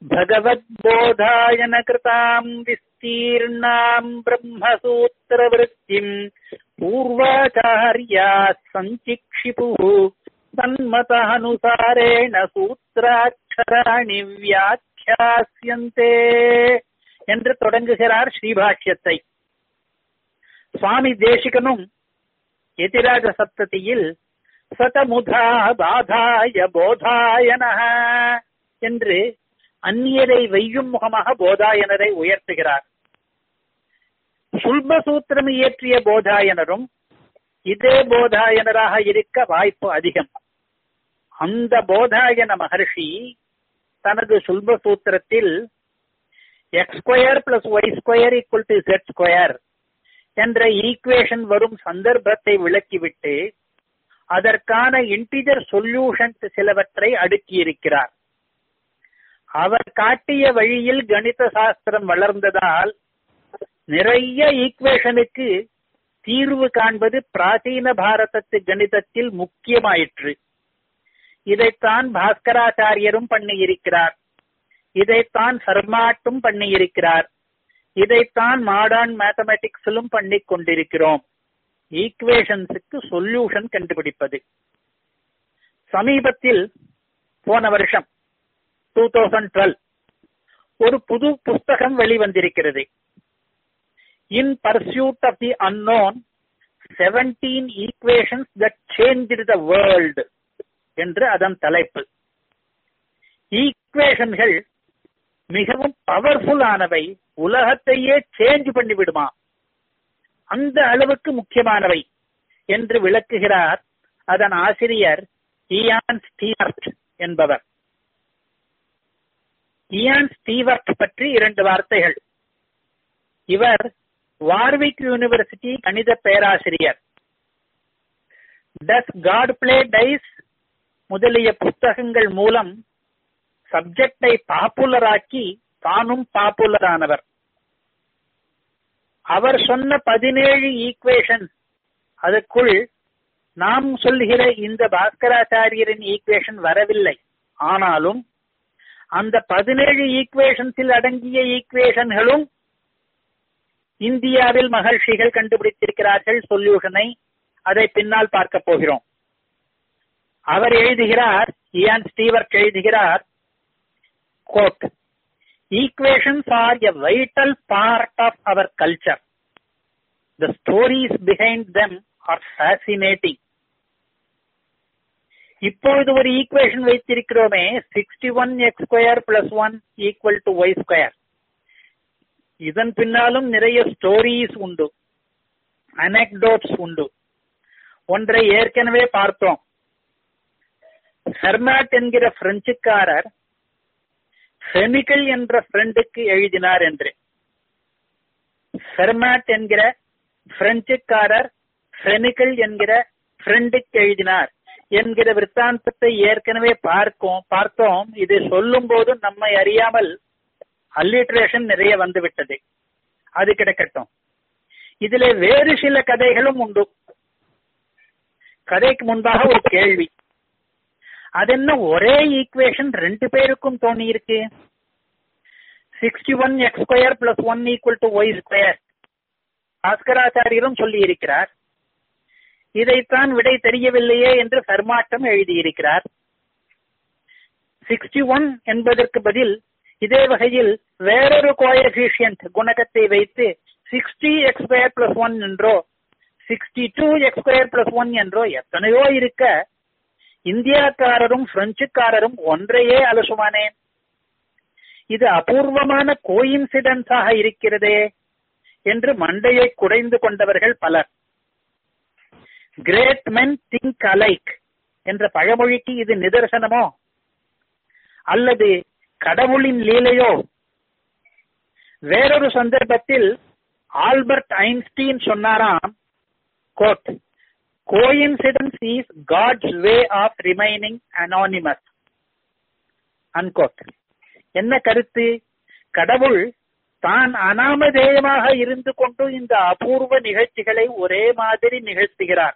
भगवद्बोधायन कृताम् विस्तीर्णाम् ब्रह्मसूत्रवृत्तिम् पूर्वाचार्याः सञ्चिक्षिपुः तन्मतानुसारेण சூத்திராட்சராணி வியாக்கியாசியந்தே என்று தொடங்குகிறார் ஸ்ரீபாஷ்யத்தை சுவாமி தேசிகனும் எதிராஜ சப்ததியில் சதமுதா பாதாய போதாயன என்று அந்நியரை வெய்யும் முகமாக போதாயனரை உயர்த்துகிறார் சுல்பசூத்திரம் இயற்றிய போதாயனரும் இதே போதாயனராக இருக்க வாய்ப்பு அதிகம் அந்த போதாயன மகர்ஷி தனது சுல்பசூத்திரத்தில் x square plus y square equal to z square என்ற ஈக்குவேஷன் வரும் சந்தர்ப்பத்தை விளக்கிவிட்டு அதற்கான இன்டிஜர் சொல்யூஷன்ஸ் சிலவற்றை அடுக்கியிருக்கிறார் அவர் காட்டிய வழியில் கணித சாஸ்திரம் வளர்ந்ததால் நிறைய ஈக்குவேஷனுக்கு தீர்வு காண்பது பிராச்சீன பாரதத்து கணிதத்தில் முக்கியமாயிற்று இதைத்தான் பாஸ்கராச்சாரியரும் பண்ணியிருக்கிறார் இதைத்தான் சர்மாட்டும் பண்ணியிருக்கிறார் இதைத்தான் மாடர்ன் மேத்தமெட்டிக்ஸிலும் பண்ணிக் கொண்டிருக்கிறோம் ஈக்குவேஷன்ஸுக்கு சொல்யூஷன் கண்டுபிடிப்பது சமீபத்தில் போன வருஷம் டூ தௌசண்ட் டுவெல் ஒரு புது புஸ்தகம் வெளிவந்திருக்கிறது in pursuit of the unknown seventeen equations that change the world என்று அதன் தலைப்பு ஈக்குவேஷன்கள் மிகவும் பவர்ஃபுல் ஆனவை உலகத்தையே சேஞ்ச் பண்ணிவிடுமா அந்த அளவுக்கு முக்கியமானவை என்று விளக்குகிறார் அதன் ஆசிரியர் இயான் ஸ்டீவர்ட் என்பவர் இயான் ஸ்டீவர்ட் பற்றி இரண்டு வார்த்தைகள் இவர் வார்விக் யூனிவர்சிட்டி கணித பேராசிரியர் டஸ் காட் பிளே டைஸ் முதலிய புத்தகங்கள் மூலம் சப்ஜெக்டை பாப்புலராக்கி தானும் பாப்புலர் ஆனவர் அவர் சொன்ன பதினேழு ஈக்குவேஷன் அதுக்குள் நாம் சொல்லுகிற இந்த பாஸ்கராச்சாரியரின் ஈக்குவேஷன் வரவில்லை ஆனாலும் அந்த பதினேழு ஈக்குவேஷன்ஸில் அடங்கிய ஈக்குவேஷன்களும் இந்தியாவில் மகர்ஷிகள் கண்டுபிடித்திருக்கிறார்கள் சொல்யூஷனை அதை பின்னால் பார்க்க போகிறோம் அவர் எழுதுகிறார் இயான் ஸ்டீவர்ட் எழுதுகிறார் quote equations are a vital part of our culture. The stories behind them are fascinating. இப்பொழுது ஒரு ஈக்குவேஷன் வைத்திருக்கிறோமே sixty one x square plus one equal to y square இதன் பின்னாலும் நிறைய ஸ்டோரிஸ் உண்டு அனெக்டோட்ஸ் உண்டு ஒன்றை ஏற்கனவே பார்த்தோம் ஹெர்மாட் என்கிற பிரெஞ்சுக்காரர் செமிக்கல் என்ற ஃப்ரெண்டுக்கு எழுதினார் என்று ஃபெர்மாட் என்கிற பிரெஞ்சுக்காரர் செமிக்கல் என்கிற ஃப்ரெண்டுக்கு எழுதினார் என்கிற விற்த்தாந்தத்தை ஏற்கனவே பார்க்கும் பார்த்தோம் இது சொல்லும் போது நம்மை அறியாமல் அல்லிட்ரேஷன் நிறைய வந்துவிட்டது அது கிடைக்கட்டும் இதுல வேறு சில கதைகளும் உண்டு கதைக்கு முன்பாக ஒரு கேள்வி அது என்ன ஒரே ஈக்குவேஷன் ரெண்டு பேருக்கும் தோணி இருக்கு sixty one x square plus one equal to y square பாஸ்கராச்சாரியரும் சொல்லி இருக்கிறார் இதைத்தான் விடை தெரியவில்லையே என்று ஃபெர்மாட்டம் எழுதியிருக்கிறார் சிக்ஸ்டி ஒன் என்பதற்கு பதில் இதே வகையில் வேறொரு கோஎஃபிஷியன்ட் குணகத்தை வைத்து sixty x square plus one என்றோ sixty two x square plus one என்றோ எத்தனையோ இருக்க இந்தியாக்காரரும் பிரெஞ்சுக்காரரும் ஒன்றையே அலசுமானே இது அபூர்வமான கோயின்சிடன்ஸாக இருக்கிறதே என்று மண்டையை குடைந்து கொண்டவர்கள் பலர் கிரேட் மென் திங்க் அலைக் என்ற பழமொழிக்கு இது நிதர்சனமோ அல்லது கடவுளின் லீலையோ வேறொரு சந்தர்ப்பத்தில் ஆல்பர்ட் ஐன்ஸ்டீன் சொன்னாராம் quote coincidence is God's way of remaining anonymous unquote என்ன கருத்து கடவுள் தான் அனாமதேயமாக இருந்து கொண்டு இந்த அபூர்வ நிகழ்ச்சிகளை ஒரே மாதிரி நிகழ்த்துகிறார்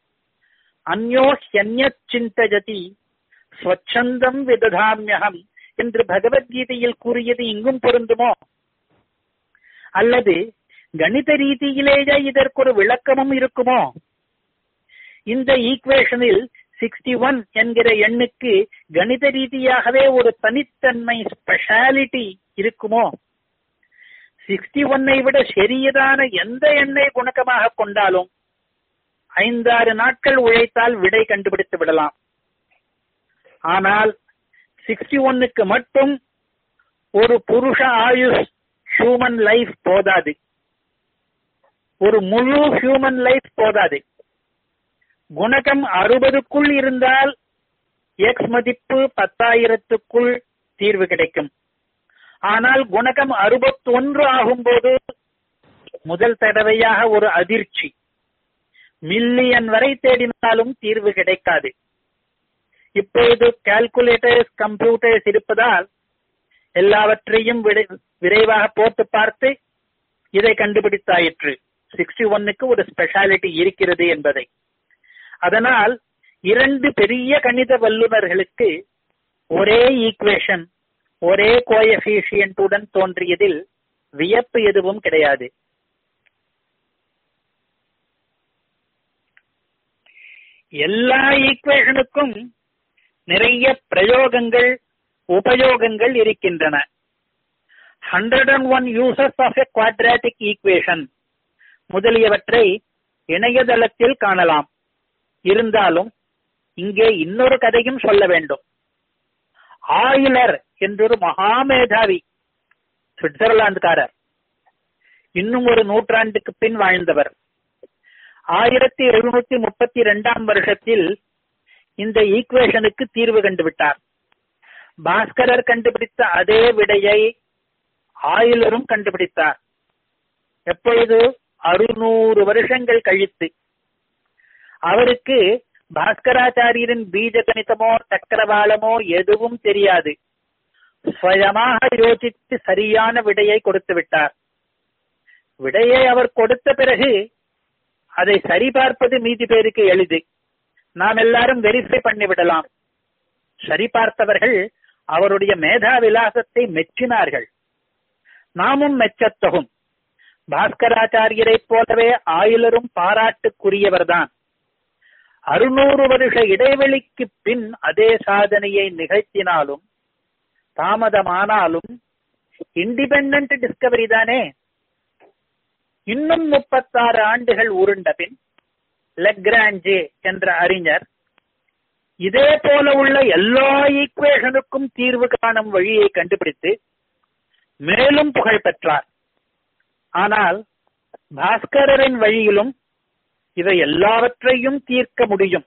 அந்யோ ஹியன்யச்சிந்தஜதி ஸ்வச்சந்தம் விததாமியகம் என்று பகவத்கீதையில் கூறியது இங்கும் பொருந்துமோ அல்லது கணித ரீதியிலேயே இதற்கு ஒரு விளக்கமும் இருக்குமோ இந்த ஈக்குவேஷனில் சிக்ஸ்டி ஒன் என்கிற எண்ணுக்கு கணித ரீதியாகவே ஒரு தனித்தன்மை ஸ்பெஷாலிட்டி இருக்குமோ சிக்ஸ்டி ஒன்னை விட சரியதான எந்த எண்ணை குணக்கமாக கொண்டாலும் ஐந்தாறு நாட்கள் உழைத்தால் விடை கண்டுபிடித்து விடலாம் ஆனால் சிக்ஸ்டி ஒன்னுக்கு மட்டும் ஒரு புருஷ ஆயுஷ் ஹியூமன் லைஃப் போதாது ஒரு முழு ஹியூமன் லைஃப் போதாது குணகம் அறுபதுக்குள் இருந்தால் எக்ஸ் மதிப்பு பத்தாயிரத்துக்குள் தீர்வு கிடைக்கும் ஆனால் குணகம் அறுபத்தொன்று ஆகும்போது முதல் தடவையாக ஒரு அதிர்ச்சி மில்லியன் வரை தேடினாலும் தீர்வு கிடைக்காது இப்பொழுது கால்குலேட்டர்ஸ் கம்ப்யூட்டர்ஸ் இருப்பதால் எல்லாவற்றையும் விரைவாக போட்டு பார்த்து இதை கண்டுபிடித்தாயிற்று சிக்ஸ்டி ஒன்னுக்கு ஒரு ஸ்பெஷாலிட்டி இருக்கிறது என்பதை அதனால் இரண்டு பெரிய கணித வல்லுநர்களுக்கு ஒரே ஈக்குவேஷன் ஒரே கோயபிஷியன்ட்டுடன் தோன்றியதில் வியப்பு எதுவும் கிடையாது எல்லா ஈக்குவேஷனுக்கும் நிறைய பிரயோகங்கள் உபயோகங்கள் இருக்கின்றன hundred and one uses of a quadratic equation முதலியவற்றை இணையதளத்தில் காணலாம் இருந்தாலும் இங்கே இன்னொரு கதையும் சொல்ல வேண்டும் ஆயிலர் என்றொரு மகாமேதாவி சுவிட்சர்லாந்துக்காரர் இன்னும் ஒரு நூற்றாண்டுக்கு பின் வாழ்ந்தவர் ஆயிரத்தி எழுநூத்தி முப்பத்தி இரண்டாம் வருஷத்தில் இந்த ஈக்குவேஷனுக்கு தீர்வு கண்டுவிட்டார் பாஸ்கரர் கண்டுபிடித்த அதே விடையை ஆயிலரும் கண்டுபிடித்தார் எப்பொழுது அறுநூறு வருஷங்கள் கழித்து அவருக்கு பாஸ்கராச்சாரியரின் பீஜ கணிதமோ சக்கரவாளமோ எதுவும் தெரியாது சுயமாக யோசித்து சரியான விடையை கொடுத்து விட்டார் விடையை அவர் கொடுத்த பிறகு அதை சரிபார்ப்பது மீதி பேருக்கு எளிது நாம் எல்லாரும் வெரிஃபை பண்ணிவிடலாம் சரிபார்த்தவர்கள் அவருடைய மேதா விலாசத்தை மெச்சினார்கள் நாமும் மெச்சத்தகும் பாஸ்கராச்சாரியரைப் போலவே ஆயுளரும் பாராட்டுக்குரியவர்தான் அறுநூறு வருஷ இடைவெளிக்கு பின் அதே சாதனையை நிகழ்த்தினாலும் தாமதமானாலும் இண்டிபெண்டன்ட் டிஸ்கவரி தானே இன்னும் முப்பத்தாறு ஆண்டுகள் உருண்ட பின் லெக்ராஞ்சே என்ற அறிஞர் இதே போல உள்ள எல்லா ஈக்குவேஷனுக்கும் தீர்வு காணும் வழியை கண்டுபிடித்து மேலும் புகழ் பெற்றார் ஆனால் பாஸ்கரரின் வழியிலும் இவை எல்லாவற்றையும் தீர்க்க முடியும்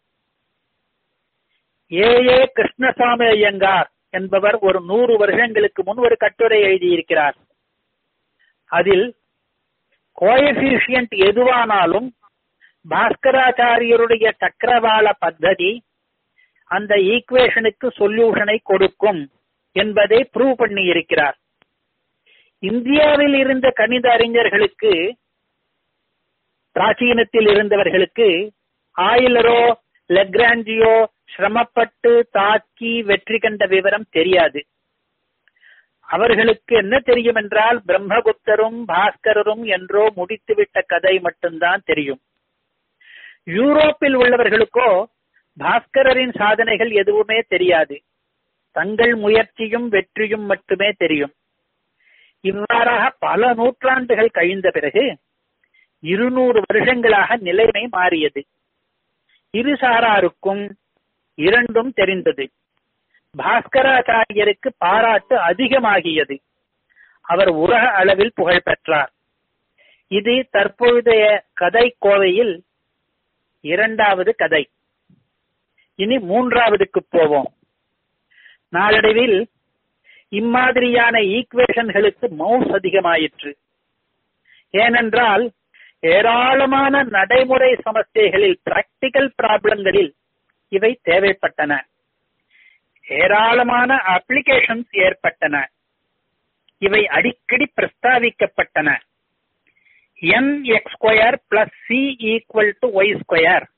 ஏ ஏ கிருஷ்ணசாமி ஐயங்கார் என்பவர் ஒரு நூறு வருஷங்களுக்கு முன் ஒரு கட்டுரை எழுதியிருக்கிறார் அதில் கோஎபிஷியன்ட் எதுவானாலும் பாஸ்கராச்சாரியருடைய சக்கரவாள பத்ததி அந்த ஈக்குவேஷனுக்கு சொல்யூஷனை கொடுக்கும் என்பதை ப்ரூவ் பண்ணி இருக்கிறார் இந்தியாவில் இருந்த கணித அறிஞர்களுக்கு பிராச்சீனத்தில் இருந்தவர்களுக்கு ஆயிலரோ லெக்ராஞ்சியோ சிரமப்பட்டு தாக்கி வெற்றி கண்ட விவரம் தெரியாது அவர்களுக்கு என்ன தெரியும் என்றால் பிரம்மகுப்தரும் பாஸ்கரரும் என்றோ முடித்துவிட்ட கதை மட்டும்தான் தெரியும் யூரோப்பில் உள்ளவர்களுக்கோ பாஸ்கரரின் சாதனைகள் எதுவுமே தெரியாது தங்கள் முயற்சியும் வெற்றியும் மட்டுமே தெரியும் இவ்வாறாக பல நூற்றாண்டுகள் கழிந்த பிறகு இருநூறு வருஷங்களாக நிலைமை மாறியது இரு சாராருக்கும் இரண்டும் தெரிந்தது பாஸ்கராச்சாரியருக்கு பாராட்டு அதிகமாகியது அவர் உலக அளவில் புகழ் பெற்றார் இது தற்பொழுதைய கதை கோவையில் இரண்டாவது கதை இனி மூன்றாவதுக்கு போவோம் நாளடைவில் இம்மாதிரியான ஈக்குவேஷன்களுக்கு மவுஸ் அதிகமாயிற்று ஏனென்றால் ஏராளமான நடைமுறை சமஸ்தைகளில் பிராக்டிக்கல் ப்ராப்ளங்களில் இவை தேவைப்பட்டன ஏராளமான அப்ளிகேஷன்ஸ் ஏற்பட்டன இவை அடிக்கடி பிரஸ்தாவிக்கப்பட்டன n x square plus c equal to y square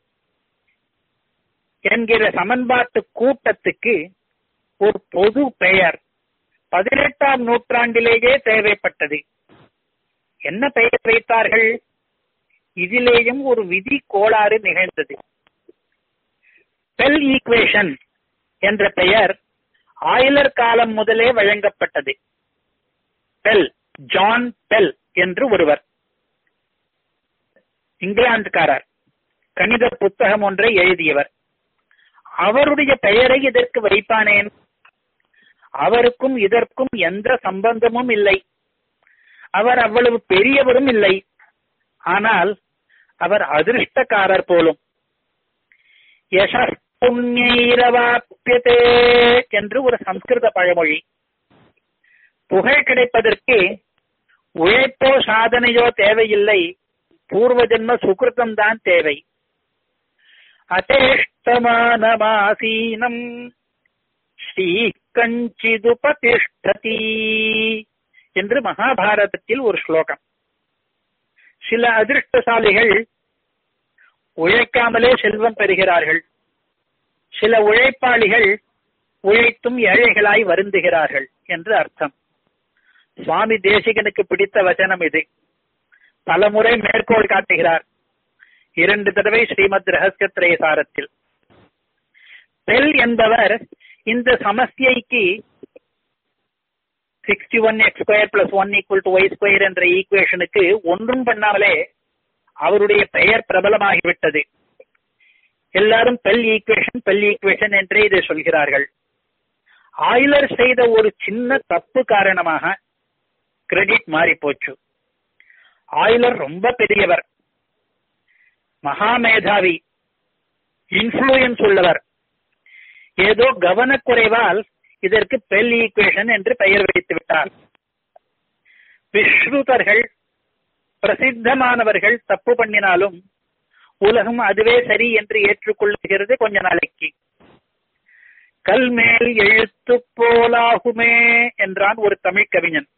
என்கிற சமன்பாட்டு கூட்டத்துக்கு ஒரு பொது பெயர் பதினெட்டாம் நூற்றாண்டிலேயே தேவைப்பட்டது என்ன பெயர் வைத்தார்கள் இதிலேயும் ஒரு விதி கோளாறு நிகழ்ந்தது பெல் ஈக்குவேஷன் என்ற பெயர் ஆயிலர் காலம் முதலே வழங்கப்பட்டது பெல் ஜான் பெல் என்று ஒருவர் இங்கிலாந்துக்காரர் கணித புத்தகம் ஒன்றை எழுதியவர் அவருடைய பெயரை இதற்கு வைப்பானேன் அவருக்கும் இதற்கும் எந்த சம்பந்தமும் இல்லை அவர் அவ்வளவு பெரியவரும் இல்லை ஆனால் அவர் அதிர்ஷ்டக்காரர் போலும் புண்ணியவாப்பியதே என்று ஒரு சம்ஸ்கிருத பழமொழி புகழ் கிடைப்பதற்கு உழைப்போ சாதனையோ தேவையில்லை பூர்வ ஜென்ம சுகிருதம் தான் தேவை அதேஷ்டமானமாசீனம் ஸ்ரீ கஞ்சிதுபதிஷ்டதி என்று மகாபாரதத்தில் ஒரு ஸ்லோகம் சில அதிர்ஷ்டசாலிகள் உழைக்காமலே செல்வம் பெறுகிறார்கள் சில உழைப்பாளிகள் உழைத்தும் ஏழைகளாய் வருந்துகிறார்கள் என்று அர்த்தம் சுவாமி தேசிகனுக்கு பிடித்த வச்சனம் இது பலமுறை மேற்கோள் காட்டுகிறார் இரண்டு தடவை ஸ்ரீமத் ரகசிய சாரத்தில் பெல் என்பவர் இந்த சமஸ்யைக்கு sixty one x square plus one equal to y square என்ற ஈக்குவேஷனுக்கு ஒன்றும் பண்ணாமலே அவருடைய பெயர் பிரபலமாகிவிட்டது எல்லாரும் பெல் ஈக்குவேஷன் பெல் ஈக்குவேஷன் என்றே இதை சொல்கிறார்கள் ஆயிலர் செய்த ஒரு சின்ன தப்பு காரணமாக கிரெடிட் மாறி போச்சு ஆயிலர் ரொம்ப பெரியவர் மகாமேதாவி இன்ஃபுளுயன்ஸ் உள்ளவர் ஏதோ கவனக்குறைவால் இதற்கு பெல் ஈக்குவேஷன் என்று பெயர் வைத்து விட்டார் விஸ்ருதர்கள் பிரசித்தமானவர்கள் தப்பு பண்ணினாலும் உலகம் அதுவே சரி என்று ஏற்றுக்கொள்ளுகிறது கொஞ்ச நாளைக்கு கல்மேல் எழுத்து போலாகுமே என்றான் ஒரு தமிழ் கவிஞன்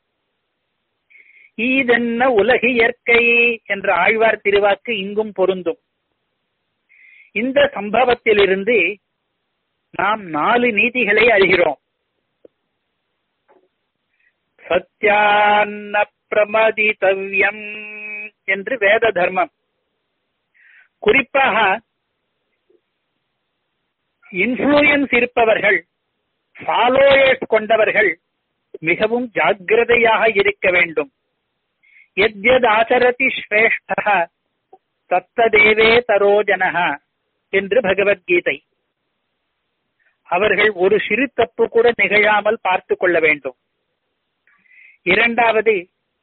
ஈதென்ன உலகு இயற்கை என்ற ஆழ்வார் திருவாக்கு இங்கும் பொருந்தும் இந்த சம்பவத்திலிருந்து நாம் நாலு நீதிகளை அறிகிறோம் சத்யான்ன பிரமதித்தவ்யம் என்று வேத தர்மம் குறிப்பாக இன்ஃபுளுயன்ஸ் இருப்பவர்கள் ஃபாலோயர்ஸ் கொண்டவர்கள் மிகவும் ஜாக்கிரதையாக இருக்க வேண்டும் எத்யத் ஆச்சரதி ஸ்ரேஷ்ட தத்ததேவே தரோஜனக என்று பகவத்கீதை அவர்கள் ஒரு சிறு தப்பு கூட நிகழாமல் பார்த்து கொள்ள வேண்டும் இரண்டாவது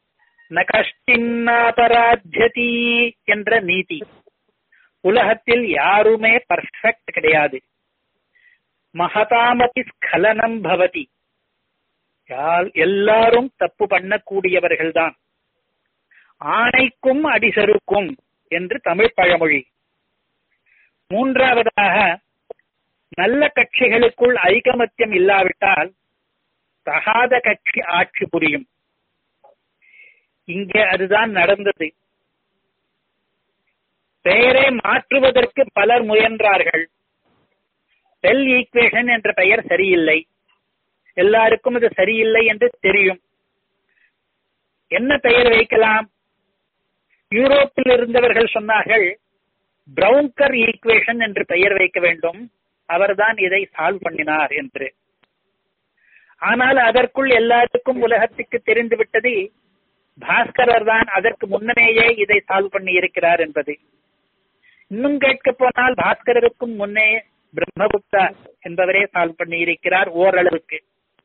நகஷ்டின்னாபராத்தியதி என்ற நீதி உலகத்தில் யாருமே பர்ஃபெக்ட் கிடையாது மகதாமதி ஸ்கலனம் பவதி எல்லாரும் தப்பு பண்ணக்கூடியவர்கள்தான் ஆணைக்கும் அடிசருக்கும் என்று தமிழ் பழமொழி மூன்றாவதாக நல்ல கட்சிகளுக்குள் ஐகமத்தியம் இல்லாவிட்டால் தகாத கட்சி ஆட்சி புரியும் இங்கே அதுதான் நடந்தது பெயரை மாற்றுவதற்கு பலர் முயன்றார்கள் பெல் ஈக்குவேஷன் என்ற பெயர் சரியில்லை எல்லாருக்கும் இது சரியில்லை என்று தெரியும் என்ன பெயர் வைக்கலாம் யூரோப்பில் இருந்தவர்கள் சொன்னார்கள் பிரவுன்கர் ஈக்குவேஷன் என்று பெயர் வைக்க வேண்டும் அவர்தான் இதை சால்வ் பண்ணினார் என்று ஆனால் அதற்குள் எல்லாருக்கும் உலகத்துக்கு தெரிந்து விட்டது பாஸ்கரர் தான் அதற்கு முன்னமேயே இதை சால்வ் பண்ணி இருக்கிறார் என்பது இன்னும் கேட்க போனால் பாஸ்கரருக்கும் முன்னே பிரம்மகுப்தா என்பவரே சால்வ் பண்ணி இருக்கிறார் ஓரளவுக்கு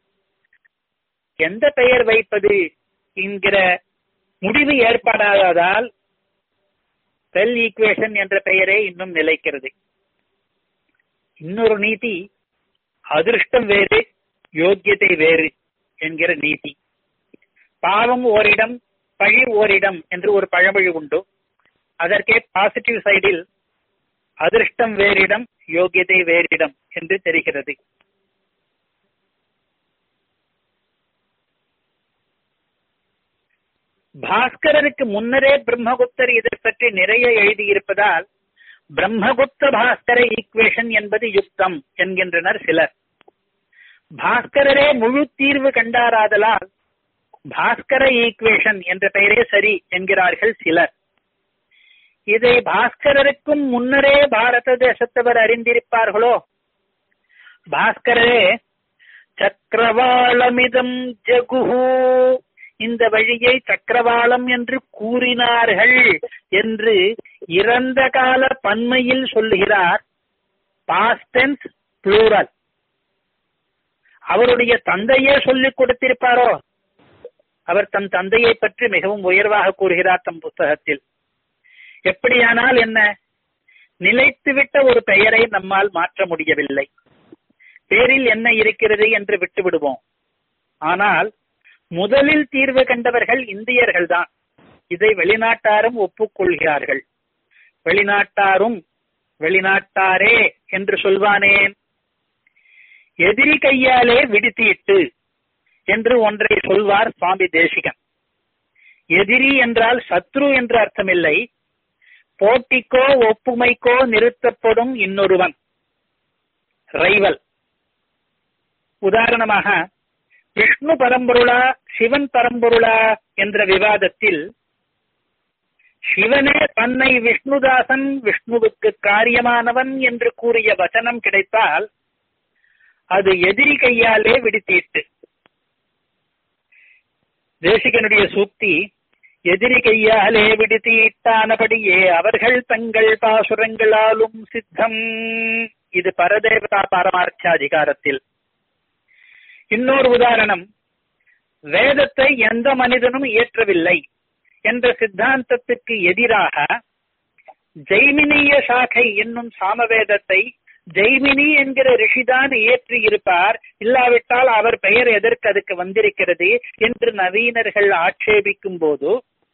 எந்த பெயர் வைப்பது என்கிற முடிவு ஏற்படாததால் பெல் ஈக்குவேஷன் என்ற பெயரே இன்னும் நிலைக்கிறது இன்னொரு நீதி அதிர்ஷ்டம் வேறு யோக்கியத்தை வேறு என்கிற நீதி பாவம் ஓரிடம் பழி ஓரிடம் என்று ஒரு பழமொழி உண்டு அதற்கே பாசிட்டிவ் சைடில் அதிர்ஷ்டம் வேறிடம் யோகியதை வேறிடம் என்று தெரிகிறது பாஸ்கரனுக்கு முன்னரே பிரம்மகுப்தர் இதை பற்றி நிறைய எழுதியிருப்பதால் பிரம்மகுப்த பாஸ்கர ஈக்குவேஷன் என்பது யுக்தம் என்கின்றனர் சிலர் பாஸ்கரரே முழு தீர்வு கண்டாராதலால் பாஸ்கர ஈக்குவேஷன் என்ற பெயரே சரி என்கிறார்கள் சிலர் இதை பாஸ்கரருக்கும் முன்னரே பாரத தேசத்தவர் அறிந்திருப்பார்களோ பாஸ்கரரே சக்கரவாளமிதம் ஜகுஹு இந்த வழியை சக்கரவாளம் என்று கூறினார்கள் என்று இறந்த கால பன்மையில் சொல்லுகிறார் பாஸ்டன்ஸ் புளூரல் அவருடைய தந்தையே சொல்லிக் கொடுத்திருப்பாரோ அவர் தம் தந்தையை பற்றி மிகவும் உயர்வாக கூறுகிறார் தம் புத்தகத்தில் எப்படியானால் என்ன நிலைத்துவிட்ட ஒரு பெயரை நம்மால் மாற்ற முடியவில்லை பேரில் என்ன இருக்கிறது என்று விட்டு விடுவோம் ஆனால் முதலில் தீர்வு கண்டவர்கள் இந்தியர்கள்தான் இதை வெளிநாட்டாரும் ஒப்புக்கொள்கிறார்கள் வெளிநாட்டாரும் வெளிநாட்டாரே என்று சொல்வானேன் எதிரி கையாலே விடுத்திட்டு என்று ஒன்றை சொல்வார் சுவாமி தேசிகன் எதிரி என்றால் சத்ரு என்று அர்த்தமில்லை போட்டிக்கோ ஒப்புமைக்கோ நிறுத்தப்படும் இன்னொருவன் ரைவல் உதாரணமாக விஷ்ணு பரம்பொருளா சிவன் பரம்பொருளா என்ற விவாதத்தில் சிவனே தன்னை விஷ்ணுதாசன் விஷ்ணுவுக்கு காரியமானவன் என்று கூறிய வசனம் கிடைத்தால் அது எதிரி கையாலே விடுத்தீட்டு தேசிகனுடைய சூக்தி எதிரி கையாலே விடுத்தீட்டானபடியே அவர்கள் தங்கள் பாசுரங்களாலும் சித்தம் இது பரதேவதா பாரமார்த்தாதிகாரத்தில் இன்னொரு உதாரணம் வேதத்தை எந்த மனிதனும் இயற்றவில்லை என்ற சித்தாந்தத்துக்கு எதிராக ஜெய்மினிய சாகை என்னும் சாமவேதத்தை ஜெய்மினி என்கிற ரிஷிதான் இயற்றி இருப்பார் இல்லாவிட்டால் அவர் பெயர் எதற்கு அதுக்கு வந்திருக்கிறது என்று நவீனர்கள் ஆட்சேபிக்கும் போது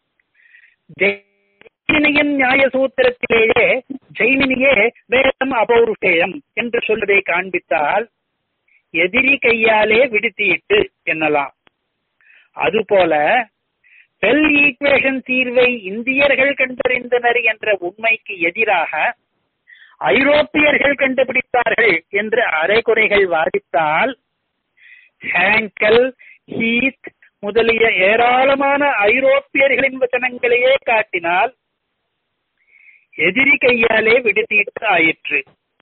ஜெய்மினியின் நியாய சூத்திரத்திலேயே ஜெய்மினியே வேதம் அபௌருஷேயம் என்று சொல்வதை காண்பித்தால் எதிரி கையாலே விடுத்திட்டு என்னலாம் அதுபோல பெல் ஈக்குவேஷன் தீர்வை இந்தியர்கள் கண்டறிந்தனர் என்ற உண்மைக்கு எதிராக ஐரோப்பியர்கள் கண்டுபிடித்தார்கள் என்று அரைகுறைகள் வாதித்தால் ஹேங்கல் ஹீத் முதலிய ஏராளமான ஐரோப்பியர்களின் வச்சனங்களையே காட்டினால் எதிரி கையாலே விடுத்திட்டு ஆயிற்று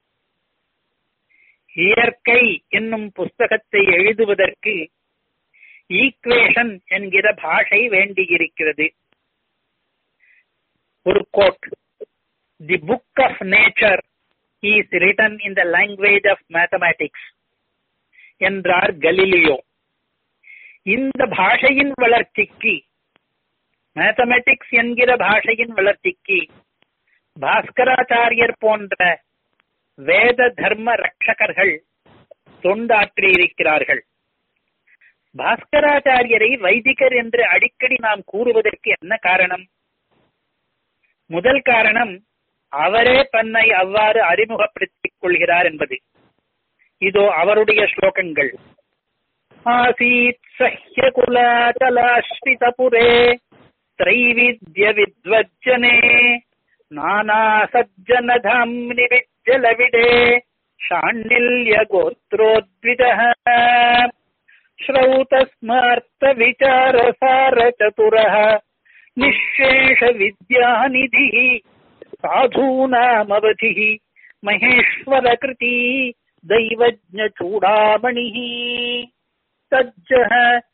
இயற்கை என்னும் புஸ்தகத்தை எழுதுவதற்கு ஈக்குவேஷன் என்கிற பாஷை வேண்டியிருக்கிறது ஒரு quote the book of nature is written in the language of mathematics என்றார் கலிலியோ இந்த பாஷையின் வளர்ச்சிக்கு மேத்தமெட்டிக்ஸ் என்கிற பாஷையின் வளர்ச்சிக்கு பாஸ்கராச்சாரியர் போன்ற வேத தர்ம ரட்சகர்கள் தொண்டாற்றியிருக்கிறார்கள் பாஸ்கராச்சாரியரை வைதிகர் என்று அடிக்கடி நாம் கூறுவதற்கு என்ன காரணம் முதல் காரணம் அவரே தன்னை அவ்வாறு அறிமுகப்படுத்திக் கொள்கிறார் என்பது இதோ அவருடைய ஸ்லோகங்கள் ஆசீத் சஹ்ய குலாச்சலாஸ்ரிதபுரே त्रैविद्य विद्वज्जने नाना सज्जनधाम्नि विज्जलविडे शाण्डिल्य गोत्रोद्विदः श्रौतस्मार्तविचारसारचतुरः निःशेषविद्यानिधिः साधूनामवधिः महेश्वरकृती दैवज्ञचूडामणिः तज्जः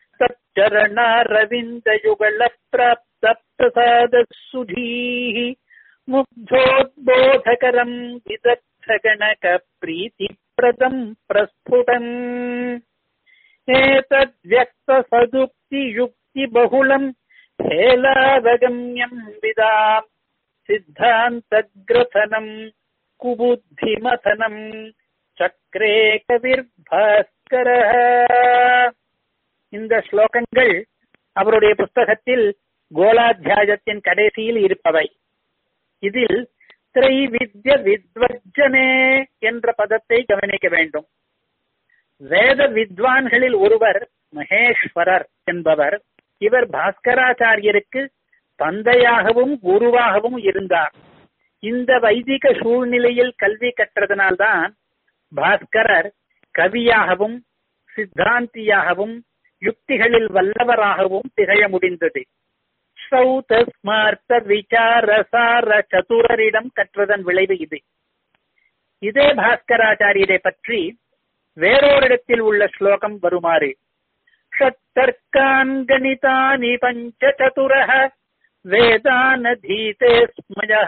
तच्चरणारविन्दयुगलप्राप्तप्रसादः मुग्धोद्बोधकरम् विदग्धगणकप्रीतिप्रदम् प्रस्फुटम् एतद्व्यक्तसदुक्तियुक्तिबहुलम् हेलावगम्यम् विदाम् सिद्धान्तग्रथनम् कुबुद्धिमथनम् சக்கரே கவிர்பாஸ்கரः இந்த ஸ்லோகங்கள் அவருடைய புஸ்தகத்தில் கோலாத்தியாயத்தின் கடைசியில் இருப்பவை இதில் திரைவித்ய வித்வஜனே என்ற பதத்தை கவனிக்க வேண்டும் வேத வித்வான்களில் ஒருவர் மகேஸ்வரர் என்பவர் இவர் பாஸ்கராச்சாரியருக்கு தந்தையாகவும் குருவாகவும் இருந்தார் இந்த வைதிக சூழ்நிலையில் கல்வி கற்றதனால்தான் பாஸ்கரர் கவியாகவும் சித்தாந்தியாகவும் யுக்திகளில் வல்லவராகவும் திகழ முடிந்தது சௌத ஸ்மார்த்த விசார சார சதுரரிடம் கற்றதன் விளைவு இது இதே பாஸ்கராச்சாரியரை பற்றி வேறோரிடத்தில் உள்ள ஸ்லோகம் வருமாறு ஷத்தர்க்கான் கணிதானி பஞ்ச சதுரः வேதானதீதே ஸ்மயः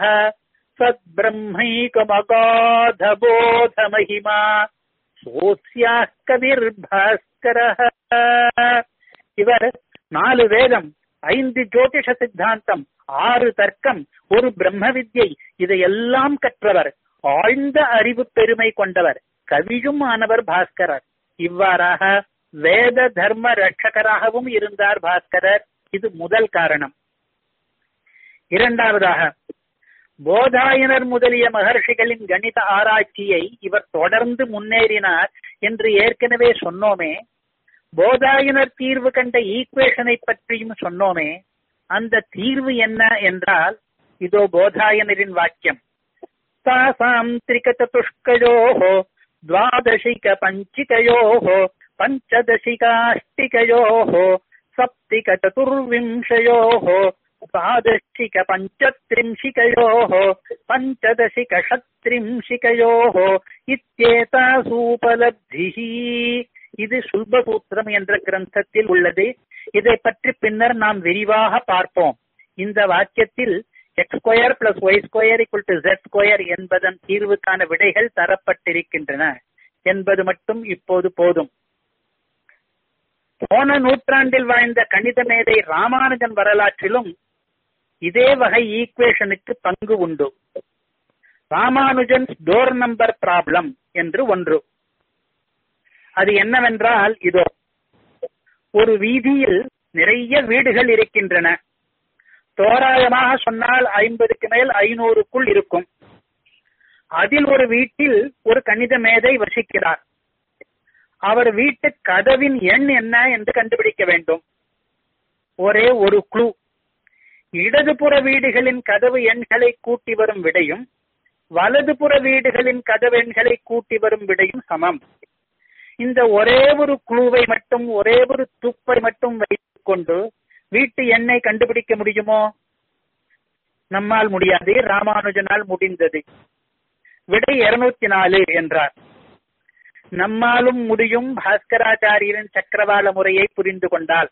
சத்பிரம்மைகமகாத மகிமா சோஸ்யாः கவிர் பாஸ்கரः இவர் நாலு வேதம் ஐந்து ஜோதிஷ சித்தாந்தம் ஆறு தர்க்கம் ஒரு பிரம்ம வித்யை இதையெல்லாம் கற்றவர் ஆழ்ந்த அறிவு பெருமை கொண்டவர் கவியும் ஆனவர் பாஸ்கரர் இவ்வாறாக வேத தர்ம ரட்சகராகவும் இருந்தார் பாஸ்கரர் இது முதல் காரணம் இரண்டாவதாக போதாயனர் முதலிய மகர்ஷிகளின் கணித ஆராய்ச்சியை இவர் தொடர்ந்து முன்னேறினார் என்று ஏற்கனவே சொன்னோமே போதாயனர் தீர்வு கண்ட ஈக்குவேஷனை பற்றியும் சொன்னோமே அந்த தீர்வு என்ன என்றால் இதோ போதாயனரின் வாக்கியம் தாசாம் திரிகச்சதுஷ்கயோः द्वादशिक पञ्चिकयोः पञ्चदशिकाष्टिकयोः सप्तिक चतुर्विंशयोः द्वादशिक पञ्चत्रिंशिकयोः पञ्चदशिक षत्रिंशिकयोः இத்தேதாசூபலப்திஹ இது சுல்பசூத்திரம் என்ற கிரந்தத்தில் உள்ளது இதை பற்றி பின்னர் நாம் விரிவாக பார்ப்போம் இந்த வாக்கியத்தில் x square plus y square equal to z square என்பதன் தீர்வுக்கான விடைகள் தரப்பட்டிருக்கின்றன என்பது மட்டும் இப்போது போதும் போன நூற்றாண்டில் வாழ்ந்த கணித மேதை ராமானுஜன் வரலாற்றிலும் இதே வகை ஈக்குவேஷனுக்கு பங்கு உண்டு ராமானுஜன் டோர் நம்பர் ப்ராப்ளம் என்று ஒன்று அது என்னவென்றால் இதோ ஒரு வீதியில் நிறைய வீடுகள் இருக்கின்றன தோராயமாக சொன்னால் ஐம்பதுக்கு மேல் ஐநூறுக்குள் இருக்கும் அதில் ஒரு வீட்டில் ஒரு கணித மேதை வசிக்கிறார் அவர் வீட்டு கதவின் எண் என்ன என்று கண்டுபிடிக்க வேண்டும் ஒரே ஒரு குழு இடதுபுற வீடுகளின் கதவு எண்களை கூட்டி வரும் விடையும் வலதுபுற வீடுகளின் கதவு எண்களை கூட்டி வரும் விடையும் சமம் இந்த ஒரே ஒரு குழுவை மட்டும் ஒரே ஒரு துப்பை மட்டும் வைத்துக் கொண்டு வீட்டு எண்ணை கண்டுபிடிக்க முடியுமோ நம்மால் முடியாது ராமானுஜனால் முடிந்தது விடை இருநூத்தி நாலு என்றார் நம்மாலும் முடியும் பாஸ்கராச்சாரியரின் சக்கரவாள முறையை புரிந்து கொண்டால்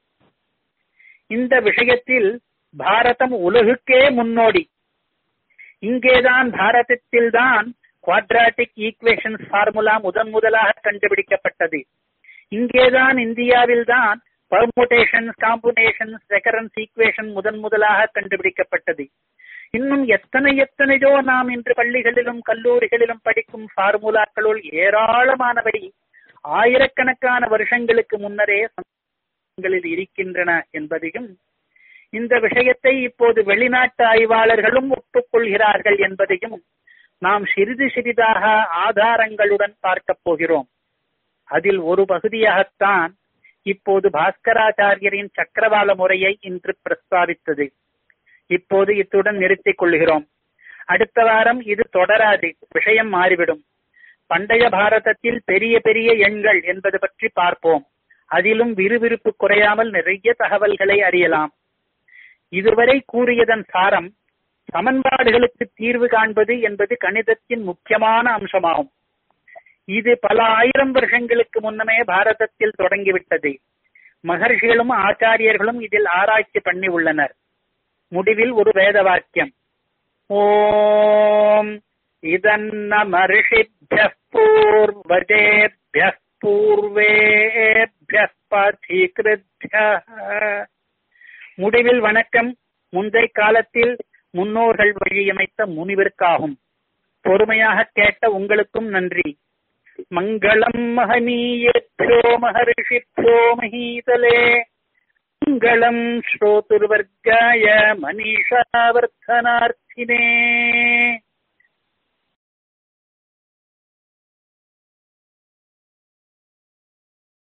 இந்த விஷயத்தில் பாரதம் உலகுக்கே முன்னோடி இங்கேதான் பாரதத்தில் தான் குவாட்ராட்டிக் ஈக்குவேஷன் ஃபார்முலா முதன் முதலாக கண்டுபிடிக்கப்பட்டது இங்கேதான் இந்தியாவில் தான் பர்முடேஷன்ஸ் காம்புனேஷன்ஸ் ரெக்கரன்ஸ் ஈக்குவேஷன் முதன் முதலாக கண்டுபிடிக்கப்பட்டது இன்னும் எத்தனை எத்தனையோ நாம் இன்று பள்ளிகளிலும் கல்லூரிகளிலும் படிக்கும் ஃபார்முலாக்களுள் ஏராளமானவை ஆயிரக்கணக்கான வருஷங்களுக்கு முன்னரே இருக்கின்றன என்பதையும் இந்த விஷயத்தை இப்போது வெளிநாட்டு ஆய்வாளர்களும் ஒப்புக்கொள்கிறார்கள் என்பதையும் நாம் சிறிது சிறிதாக ஆதாரங்களுடன் பார்க்கப் போகிறோம் அதில் ஒரு பகுதியாகத்தான் இப்போது பாஸ்கராச்சாரியரின் சக்கரவாள முறையை இன்று பிரஸ்தாபித்தது இப்போது இத்துடன் நிறுத்திக் கொள்கிறோம் அடுத்த வாரம் இது தொடராது விஷயம் மாறிவிடும் பண்டைய பாரதத்தில் பெரிய பெரிய எண்கள் என்பது பற்றி பார்ப்போம் அதிலும் விறுவிறுப்பு குறையாமல் நிறைய தகவல்களை அறியலாம் இதுவரை கூறியதன் சாரம் சமன்பாடுகளுக்கு தீர்வு காண்பது என்பது கணிதத்தின் முக்கியமான அம்சமாகும் இது பல ஆயிரம் வருஷங்களுக்கு முன்னமே பாரதத்தில் தொடங்கிவிட்டது மகர்ஷிகளும் ஆச்சாரியர்களும் இதில் ஆராய்ச்சி பண்ணி உள்ளனர் முடிவில் ஒரு வேத வாக்கியம் ஓம் இதன்ன மரிஷிபிய பூர்வஜேபிய பூர்வேபிய பதீகிருத்ய முடிவில் வணக்கம் முந்தைய காலத்தில் முன்னோர்கள் வழியமைத்த முனிவிற்காகும் பொறுமையாக கேட்ட உங்களுக்கும் நன்றி மங்களம் மகனீயேभ्यो महर्षिभ्यो महीतले मङ्गलम् श्रोतुर्वर्गाय मनीषावर्धनार्थिने